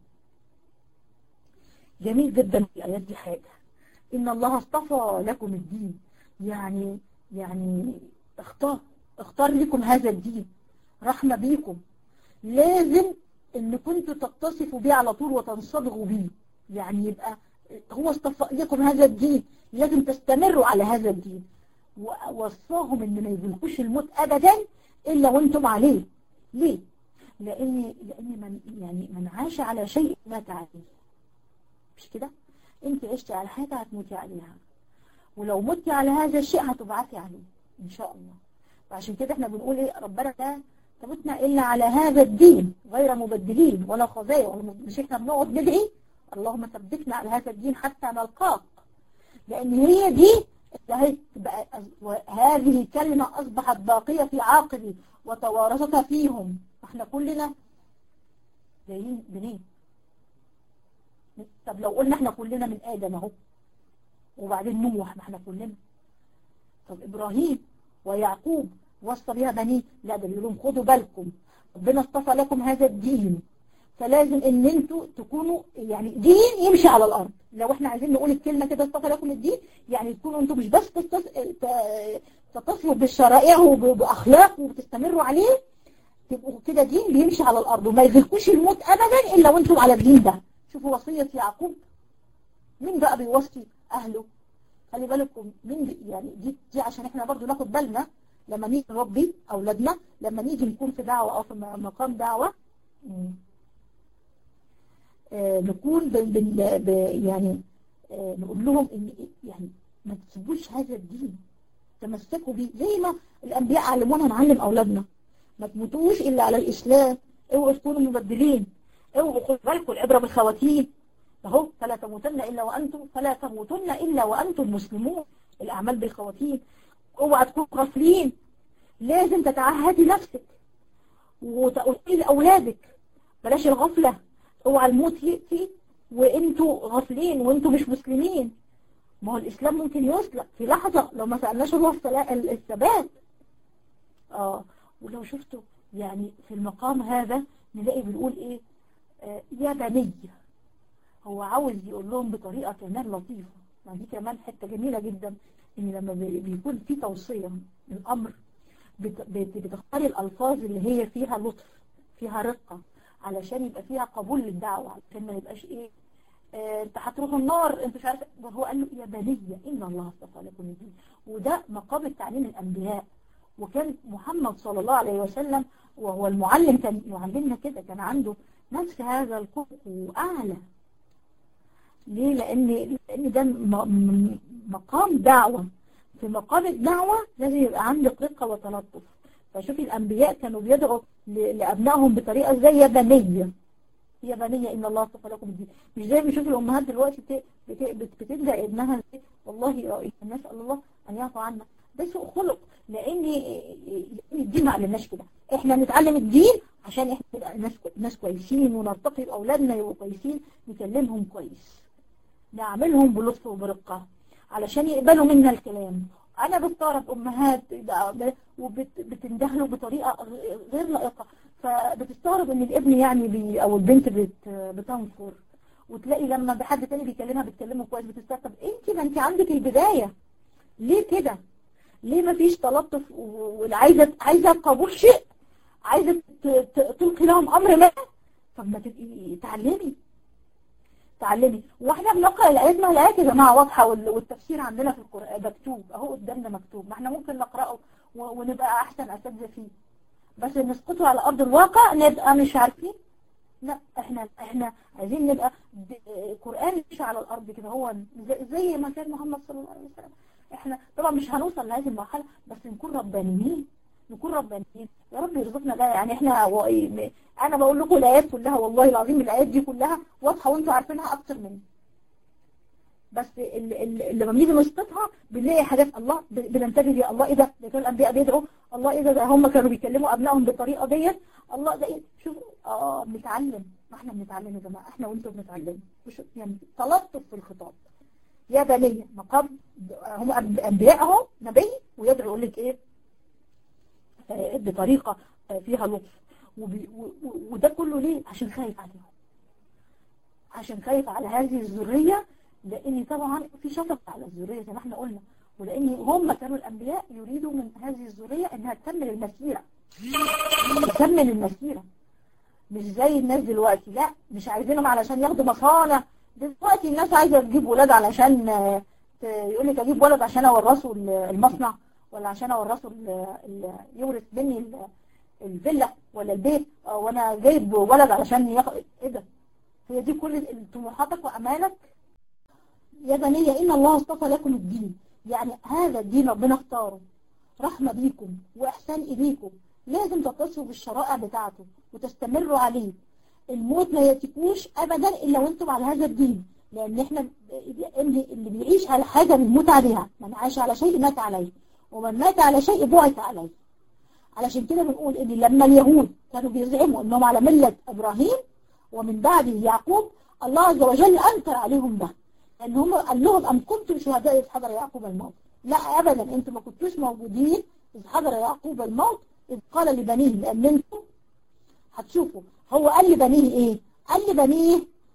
S1: جميل جدا في الايات دي حاجه ان الله اصطفى لكم الدين يعني يعني اختار اختار لكم هذا الدين رحمة بيكم لازم ان كنتوا تتصفوا بيه على طول وتنصبغوا بيه يعني يبقى هو اصطفى لكم هذا الدين لازم تستمروا على هذا الدين ووصاهم ان ما يجيلكوش الموت ابدا الا وانتم عليه ليه لان لان من يعني من عاش على شيء مات عليه مش كده انت عشتي على حاجه هتموتي عليها ولو متي على هذا الشيء هتبعثي عليه ان شاء الله وعشان كده احنا بنقول ايه ربنا لا تموتنا الا على هذا الدين غير مبدلين ولا خزايا ولا مش احنا بنقعد ندعي اللهم ثبتنا على هذا الدين حتى نلقاك لان هي دي بقى هذه كلمة أصبحت باقية في عاقبي وتوارثتها فيهم احنا كلنا جايين منين طب لو قلنا احنا كلنا من آدم اهو وبعدين نوح ما احنا كلنا طب إبراهيم ويعقوب وصى بها بنيه لا ده بيقول لهم خدوا بالكم ربنا اصطفى لكم هذا الدين فلازم ان انتوا تكونوا يعني دين يمشي على الارض لو احنا عايزين نقول الكلمه كده اصطفى لكم الدين يعني تكونوا انتوا مش بس تتصلوا بالشرائع وباخلاق وبتستمروا عليه تبقوا كده دين بيمشي على الارض وما يذلكوش الموت ابدا الا وانتم على الدين ده شوفوا وصيه يعقوب مين بقى بيوصي اهله خلي بالكم مين يعني دي دي عشان احنا برضو ناخد بالنا لما نيجي نربي اولادنا لما نيجي نكون في دعوه او في مقام دعوه آه نكون بن بن يعني آه نقول لهم ان يعني ما تسيبوش هذا الدين تمسكوا بيه زي ما الانبياء علمونا نعلم اولادنا ما تموتوش الا على الاسلام اوعوا تكونوا مبدلين اوعوا خدوا بالكم العبره بالخواتيم اهو فلا تموتن الا وانتم فلا تموتن الا وانتم مسلمون الاعمال بالخواتيم اوعى تكونوا غافلين لازم تتعهدي نفسك وتقولي لاولادك بلاش الغفله اوعى الموت يأتي وانتوا غافلين وانتوا مش مسلمين ما هو الاسلام ممكن يسلق في لحظه لو ما سالناش الله الثبات اه ولو شفتوا يعني في المقام هذا نلاقي بنقول ايه آه يا بني هو عاوز يقول لهم بطريقة كمان لطيفة يعني دي كمان حتة جميلة جدا ان لما بيكون في توصية من الامر بتختاري الالفاظ اللي هي فيها لطف فيها رقة علشان يبقى فيها قبول للدعوة عشان ما يبقاش ايه آه انت هتروحوا النار انت مش عارف هو قال له يا بني ان الله اصطفى لكم الدين وده مقام تعليم الانبياء وكان محمد صلى الله عليه وسلم وهو المعلم كان يعلمنا كده كان عنده نفس هذا الخلق واعلى ليه لان لان ده مقام دعوة في مقام الدعوة لازم يبقى عندك رقة وتلطف فشوفي الانبياء كانوا بيدعوا لابنائهم بطريقة زي يا بنية يا بنية ان الله اصطفى لكم الدين مش زي بنشوف الامهات دلوقتي بتدعي ابنها والله نسال الله ان يعفو عنا ده سوء خلق لان الدين ما علمناش كده احنا نتعلم الدين عشان احنا نبقى ناس ناس كويسين ونرتقي باولادنا يبقوا كويسين نكلمهم كويس نعملهم بلطف وبرقة علشان يقبلوا منا الكلام انا بستغرب امهات وبتندهلوا بطريقة غير لائقة فبتستغرب ان الابن يعني بي او البنت بت بتنفر وتلاقي لما بحد تاني بيكلمها بتكلمه كويس بتستغرب طب انت ما انت عندك البداية ليه كده ليه ما فيش تلطف وعايزة عايزة قبول شيء عايزة تلقي لهم امر ما طب ما تبقي تعلمي تعلمي واحنا بنقرا الايات ما الايات يا جماعه واضحه والتفسير عندنا في القران مكتوب اهو قدامنا مكتوب ما احنا ممكن نقراه ونبقى احسن اساتذه فيه بس نسقطه على ارض الواقع نبقى مش عارفين لا احنا احنا عايزين نبقى القران مش على الارض كده هو زي ما كان محمد صلى الله عليه وسلم احنا طبعا مش هنوصل لهذه المرحله بس نكون ربانيين نكون ربانيين يا رب يرزقنا ده يعني احنا و... انا بقول لكم الايات كلها والله العظيم الايات دي كلها واضحه وانتم عارفينها اكتر مني بس اللي, اللي لما بنيجي نسقطها بنلاقي حاجات الله بننتبه يا الله ايه ده ده كانوا الانبياء بيدعوا الله ايه ده, ده هم كانوا بيكلموا ابنائهم بالطريقه ديت الله ده ايه شوفوا اه بنتعلم ما احنا بنتعلم يا جماعه احنا وانتم بنتعلم يعني تلطف في الخطاب يا بني مقام هم انبياء اهو نبي ويدعو يقول لك ايه آه بطريقه فيها لطف وده كله ليه عشان خايف عليهم عشان خايف على هذه الذريه لان طبعا في شفقه على الذريه زي ما احنا قلنا ولان هم كانوا الانبياء يريدوا من هذه الذريه انها تكمل المسيره تكمل المسيره مش زي الناس دلوقتي لا مش عايزينهم علشان ياخدوا مصانع دلوقتي الناس عايزه تجيب ولاد علشان يقول لك اجيب ولد عشان اورثه المصنع ولا عشان اورثه يورث مني الفيلا ولا البيت وانا جايب ولد علشان ياخد ايه ده هي دي كل طموحاتك وامالك يا بني إن الله اصطفى لكم الدين يعني هذا الدين ربنا اختاره رحمة بيكم وإحسان إليكم لازم تتصلوا بالشرائع بتاعته وتستمروا عليه الموت ما يأتيكوش أبدا إلا وانتم على هذا الدين لأن احنا اللي بيعيش على حاجة بنموت عليها من عاش على شيء مات عليه ومن مات على شيء بعث عليه علشان كده بنقول ان لما اليهود كانوا بيزعموا انهم على ملة ابراهيم ومن بعده يعقوب الله عز وجل انكر عليهم ده لان هم قال لهم ام كنتم شهداء اذ حضر يعقوب الموت لا ابدا انتم ما كنتوش موجودين اذ حضر يعقوب الموت اذ قال لبنيه لان انتم هتشوفوا هو قال لبنيه ايه قال لبنيه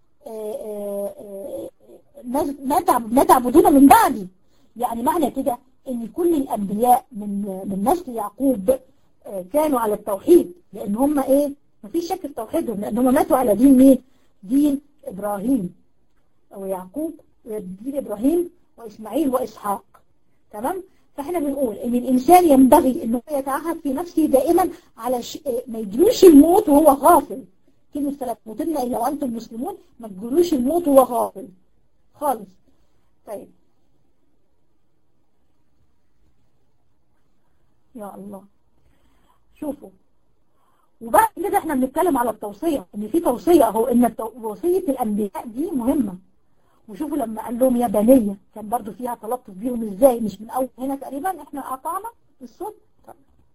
S1: ما تعبدون من بعدي يعني معنى كده ان كل الانبياء من من نسل يعقوب كانوا على التوحيد لان هم ايه مفيش شك في توحيدهم لان هم ماتوا على دين مين دين ابراهيم ويعقوب دين ابراهيم واسماعيل واسحاق تمام فاحنا بنقول ان الانسان ينبغي انه يتعهد في نفسه دائما على ش... ما يجلوش الموت وهو غافل كلمة فلا تموتن الا وانتم مسلمون ما تجلوش الموت وهو غافل خالص طيب يا الله شوفوا وبعد كده احنا بنتكلم على التوصية ان في توصية اهو ان وصية الانبياء دي مهمة وشوفوا لما قال لهم يا بنية كان برضو فيها تلطف بيهم ازاي مش من اول هنا تقريبا احنا قطعنا الصوت طيب.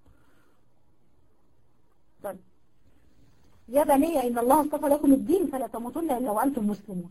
S1: طيب. يا بنية ان الله اصطفى لكم الدين فلا تموتن الا وانتم مسلمون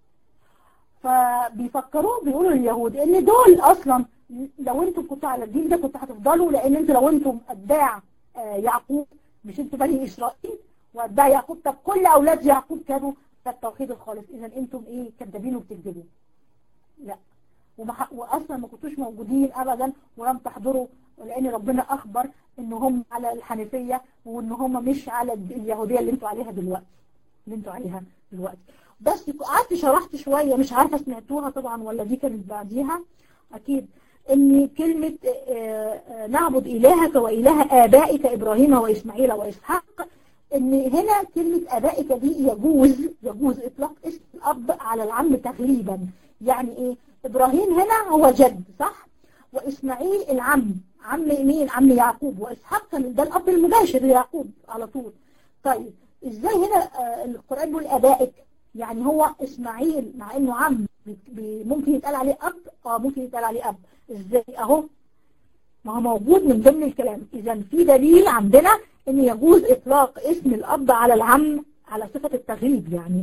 S1: فبيفكروا بيقولوا لليهود ان دول اصلا لو انتم كنتوا على الدين ده كنتوا هتفضلوا لان انتوا لو انتم اتباع يعقوب مش انتوا بني اسرائيل واتباع يعقوب طب كل اولاد يعقوب كانوا التوحيد الخالص اذا انتم ايه كذابين وبتكذبوا لا ومح... واصلا ما كنتوش موجودين ابدا ولم تحضروا لان ربنا اخبر ان هم على الحنيفيه وان هم مش على اليهوديه اللي انتوا عليها دلوقتي اللي انتوا عليها دلوقتي بس قعدت شرحت شويه مش عارفه سمعتوها طبعا ولا دي كانت بعديها اكيد ان كلمه نعبد الهك واله ابائك ابراهيم واسماعيل واسحاق ان هنا كلمة ابائك دي يجوز يجوز اطلاق اسم الاب على العم تغليبا يعني ايه ابراهيم هنا هو جد صح واسماعيل العم عم مين عم يعقوب واسحاق كان ده الاب المباشر ليعقوب على طول طيب ازاي هنا القرآن بيقول ابائك يعني هو اسماعيل مع انه عم ممكن يتقال عليه اب اه ممكن يتقال عليه اب ازاي اهو ما هو موجود من ضمن الكلام اذا في دليل عندنا ان يجوز اطلاق اسم الاب على العم على صفة التغليب يعني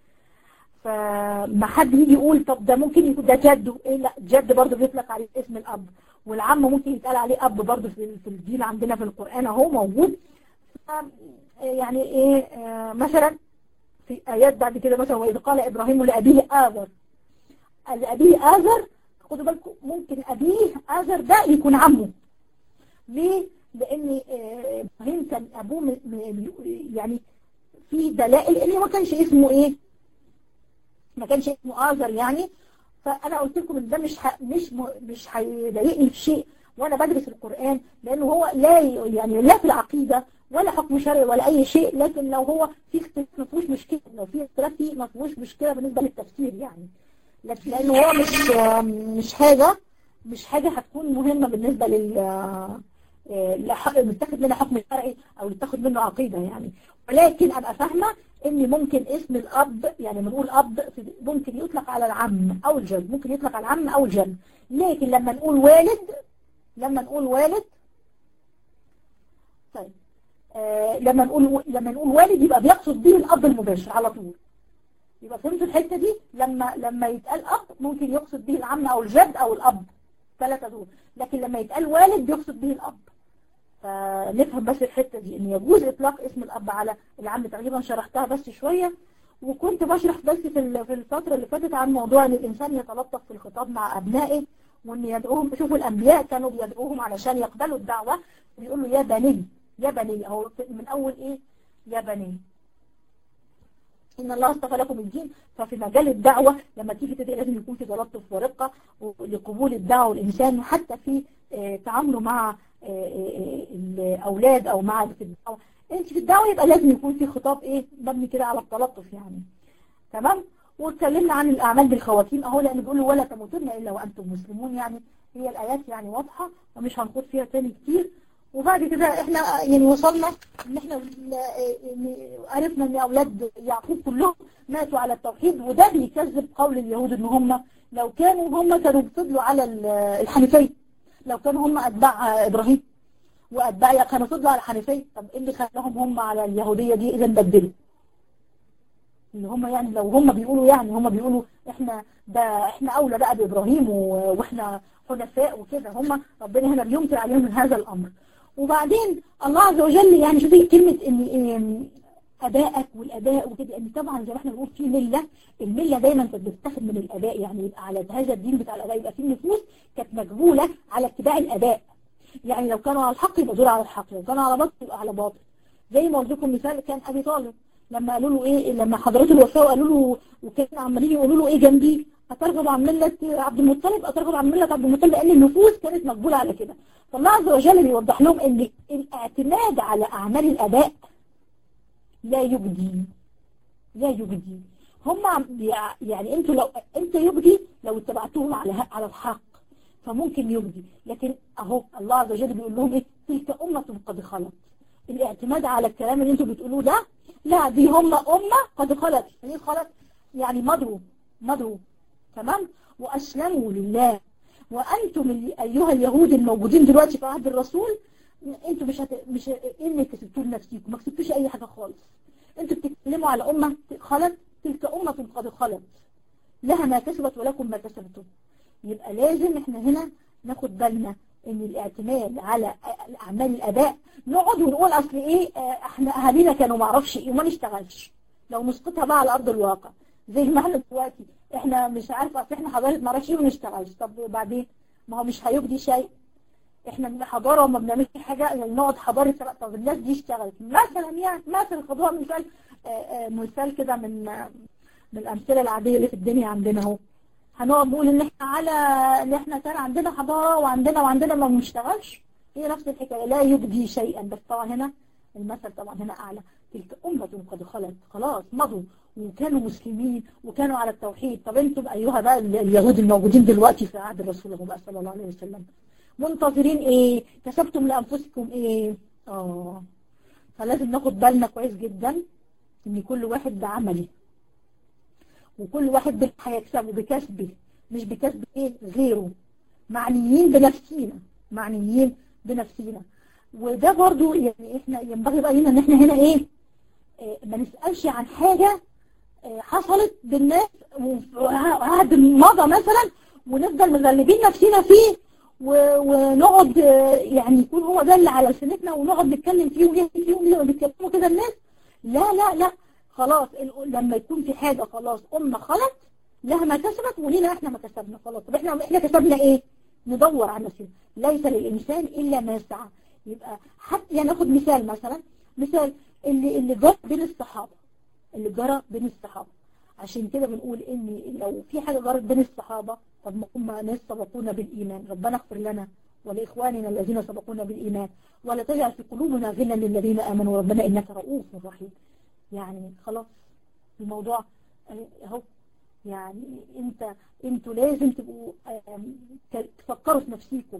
S1: فما حد يجي يقول طب ده ممكن يكون ده جده ايه لا جد برضه بيطلق عليه اسم الاب والعم ممكن يتقال عليه اب برضه في في الدين عندنا في القرآن اهو موجود يعني ايه آه مثلا في ايات بعد كده مثلا واذ قال ابراهيم لابيه اذر لابيه اذر خدوا بالكم ممكن ابيه اذر ده يكون عمه ليه لان ابراهيم كان ابوه يعني في دلائل ان ما كانش اسمه ايه ما كانش اسمه آذر يعني فانا قلت لكم ان ده مش ح... مش م... مش هيضايقني في شيء وانا بدرس القرآن لانه هو لا يعني لا في العقيدة ولا حكم شرعي ولا اي شيء لكن لو هو في اختلاف ما فيهوش مشكلة لو في اختلاف فيه ما فيهوش مشكلة بالنسبة للتفسير يعني لكن لانه هو مش مش حاجة مش حاجة هتكون مهمة بالنسبة لل متاخد منها حكم شرعي او يتاخد منه عقيدة يعني ولكن ابقى فاهمة ان ممكن اسم الاب يعني بنقول اب ممكن يطلق على العم او الجد ممكن يطلق على العم او الجد لكن لما نقول والد لما نقول والد طيب آه لما نقول لما نقول والد يبقى بيقصد به الاب المباشر على طول يبقى فهمتوا الحته دي لما لما يتقال اب ممكن يقصد به العم او الجد او الاب ثلاثه دول لكن لما يتقال والد بيقصد به الاب فنفهم بس الحته دي ان يجوز اطلاق اسم الاب على العم تقريبا شرحتها بس شويه وكنت بشرح بس في في الفتره اللي فاتت عن موضوع ان الانسان يتلطف في الخطاب مع ابنائه وان يدعوهم شوفوا الانبياء كانوا بيدعوهم علشان يقبلوا الدعوه بيقولوا يا بني يا بني اهو من اول ايه يا بني إن الله اصطفى لكم الدين ففي مجال الدعوة لما تيجي تدعي لازم يكون في تلطف ورقة لقبول الدعوة والإنسان حتى في تعامله مع الأولاد أو مع في الدعوة أنت في الدعوة يبقى لازم يكون في خطاب إيه مبني كده على التلطف يعني تمام واتكلمنا عن الأعمال بالخواتيم أهو لأن بيقولوا ولا تموتن إلا وأنتم مسلمون يعني هي الآيات يعني واضحة ومش هنخوض فيها تاني كتير وبعد كده احنا يعني وصلنا ان احنا عرفنا ان اولاد يعقوب كلهم ماتوا على التوحيد وده بيكذب قول اليهود ان هم لو كانوا هم كانوا بيفضلوا على الحنيفيه لو كانوا هم اتباع ابراهيم واتباع كانوا فضلوا على الحنيفيه طب ايه اللي خلاهم هم على اليهوديه دي اذا بدلوا اللي هم يعني لو هم بيقولوا يعني هم بيقولوا احنا ده احنا اولى بقى بابراهيم واحنا حنفاء وكده هم ربنا هنا بيمطر عليهم من هذا الامر وبعدين الله عز وجل يعني شوفي كلمة ان ابائك والاباء وكده ان طبعا زي ما احنا بنقول في مله المله دايما كانت بتتاخد من الاباء يعني يبقى على هذا الدين بتاع الاباء يبقى في نفوس كانت مجبوله على اتباع الاباء يعني لو كانوا على الحق يبقى دول على الحق لو كانوا على باطل يبقى على باطل زي ما قلت لكم مثال كان ابي طالب لما قالوا له ايه لما حضرات الوفاه وقالوا له وكانوا عمالين يقولوا له ايه جنبي أترغب عن ملة عبد المطلب أترغب عن ملة عبد المطلب لأن النفوس كانت مقبولة على كده فالله عز وجل بيوضح لهم أن الاعتماد على أعمال الأباء لا يجدي لا يجدي هم يعني انتوا لو انت يجدي لو اتبعتوهم على على الحق فممكن يجدي لكن اهو الله عز وجل بيقول لهم ايه تلك أمة قد خلت الاعتماد على الكلام اللي انتوا بتقولوه ده لا دي هم أمة قد خلت يعني خلت يعني مضوا مضوا تمام وأسلموا لله وأنتم أيها اليهود الموجودين دلوقتي في عهد الرسول انتوا مش هت... مش ايه اللي كسبتوه لنفسيكم ما كسبتوش اي حاجة خالص انتوا بتتكلموا على أمة خلت تلك أمة قد خلت لها ما كسبت ولكم ما كسبتم يبقى لازم احنا هنا ناخد بالنا ان الاعتماد على اعمال الاباء نقعد ونقول اصل ايه احنا اهالينا كانوا معرفش ايه وما نشتغلش لو نسقطها بقى على ارض الواقع زي ما احنا دلوقتي احنا مش عارفه اصل احنا حضاره ما اعرفش ايه ونشتغلش طب بعدين ما هو مش هيجدي شيء احنا حضاره وما بنعملش حاجه يعني نقعد حضاره طب الناس دي اشتغلت مثلا يعني مثلا خدوها مثال مثال كده من من الامثله العاديه اللي في الدنيا عندنا اهو هنقعد نقول ان احنا على ان احنا كان عندنا حضاره وعندنا وعندنا ما بنشتغلش هي نفس الحكايه لا يجدي شيئا بس طبعا هنا المثل طبعا هنا اعلى تلك امه قد خلت خلاص مضوا وكانوا مسلمين وكانوا على التوحيد طب انتم ايها بقى اليهود الموجودين دلوقتي في عهد الرسول الله صلى الله عليه وسلم منتظرين ايه كسبتم لانفسكم ايه اه فلازم ناخد بالنا كويس جدا ان كل واحد بعمله وكل واحد هيكسبه بكسبه مش بكسب ايه غيره معنيين بنفسينا معنيين بنفسينا وده برضو يعني احنا ينبغي بقى لنا ان احنا هنا ايه, إيه ما نسألش عن حاجة إيه حصلت بالناس وعهد مضى مثلا ونفضل مغلبين نفسنا فيه ونقعد يعني يكون هو ده اللي على لسانتنا ونقعد نتكلم فيه ونحكي فيه ونتكلموا كده الناس لا لا لا خلاص لما يكون في حاجة خلاص أمة خلت لها ما كسبت ولينا احنا ما كسبنا خلاص طب احنا احنا كسبنا ايه ندور على نفسنا ليس للإنسان إلا ما يسعى يبقى حتى يعني ناخد مثال مثلا مثال اللي اللي جرى بين الصحابة اللي جرى بين الصحابة عشان كده بنقول ان لو في حاجة جرت بين الصحابة طب ما هم ناس سبقونا بالإيمان ربنا اغفر لنا ولإخواننا الذين سبقونا بالإيمان ولا تجعل في قلوبنا غلا للذين آمنوا ربنا إنك رؤوف رحيم يعني خلاص الموضوع اهو يعني انت انتوا لازم تبقوا تفكروا في نفسيكم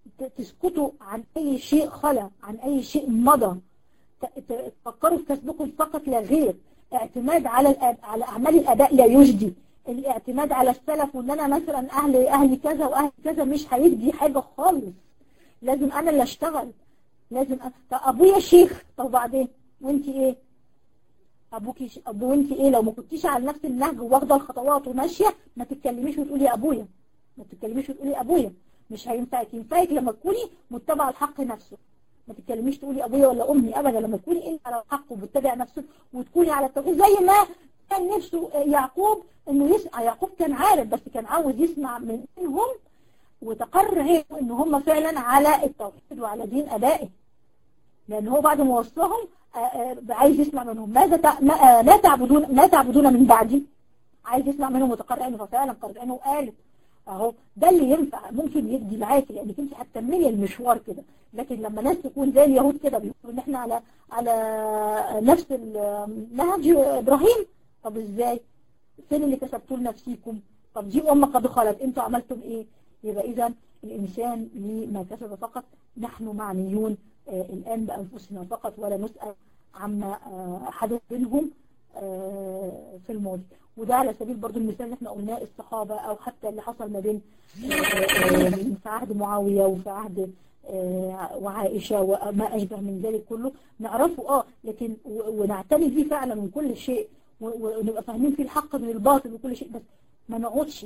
S1: تسكتوا عن أي شيء خلا عن أي شيء مضى تفكروا في كسبكم فقط لا غير اعتماد على على أعمال الأداء لا يجدي الاعتماد على السلف وان انا مثلا اهلي اهلي كذا واهلي كذا مش هيدي حاجة خالص لازم انا اللي اشتغل لازم أ... طب ابويا شيخ طب وبعدين وانت ايه ابوكي ش... ابو وانت ايه لو ما كنتيش على نفس النهج واخده الخطوات وماشيه ما تتكلميش وتقولي ابويا ما تتكلميش وتقولي ابويا مش هينفعك ينفعك لما تكوني متبعه الحق نفسه ما تتكلميش تقولي ابويا ولا امي ابدا لما تكوني انت على الحق وبتتبع نفسك وتكوني على التوحيد زي ما كان نفسه يعقوب انه يسمع يعقوب كان عارف بس كان عاوز يسمع منهم وتقرر عينه ان هم فعلا على التوحيد وعلى دين ابائه لان هو بعد ما وصلهم عايز يسمع منهم ماذا ما تعبدون ما تعبدون من بعدي عايز يسمع منهم وتقرر عينه ففعلا قرر عينه وقالت اهو ده اللي ينفع ممكن يدي معاكي لانك انت هتكملي المشوار كده لكن لما ناس تكون زي اليهود كده بيقولوا ان احنا على على نفس نهج ابراهيم طب ازاي فين اللي كسبتوه لنفسيكم طب دي امه قد خلت انتوا عملتم ايه يبقى اذا الانسان لما كسب فقط نحن معنيون آه الان بانفسنا فقط ولا نسال عما آه حدث بينهم آه في الماضي وده على سبيل برضو المثال اللي احنا قلناه الصحابة او حتى اللي حصل ما بين في عهد معاوية وفي عهد وعائشة وما أشبه من ذلك كله نعرفه اه لكن ونعتني فيه فعلا من كل شيء ونبقى فاهمين فيه الحق من الباطل وكل شيء بس ما نقعدش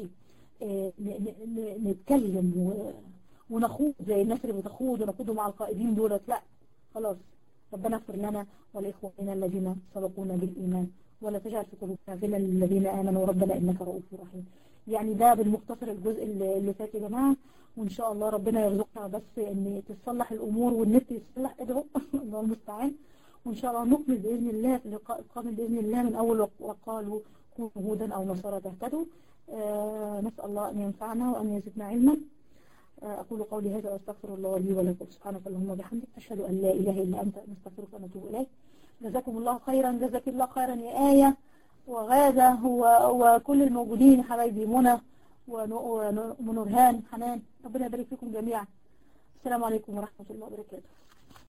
S1: نتكلم ونخوض زي الناس اللي بتخوض ونخوض مع القائدين دولت لا خلاص ربنا اغفر لنا ولإخواننا الذين سبقونا بالإيمان ولا تجعل في قلوبنا غلا للذين آمنوا ربنا إنك رؤوف رحيم يعني ده بالمختصر الجزء اللي فات يا جماعة وإن شاء الله ربنا يرزقنا بس إن تتصلح الأمور والنت يتصلح ادعو الله المستعان وإن شاء الله نكمل بإذن الله في اللقاء القادم بإذن الله من أول وقالوا كونوا هودا أو نصارى تهتدوا آه نسأل الله أن ينفعنا وأن يزدنا علما آه أقول قولي هذا وأستغفر الله لي ولكم سبحانك اللهم وبحمدك أشهد أن لا إله إلا أنت نستغفرك ونتوب إليك جزاكم الله خيرا جزاك الله خيرا يا آية وغادة وكل الموجودين حبايبي منى ونورهان حنان ربنا يبارك فيكم جميعا السلام عليكم ورحمة الله وبركاته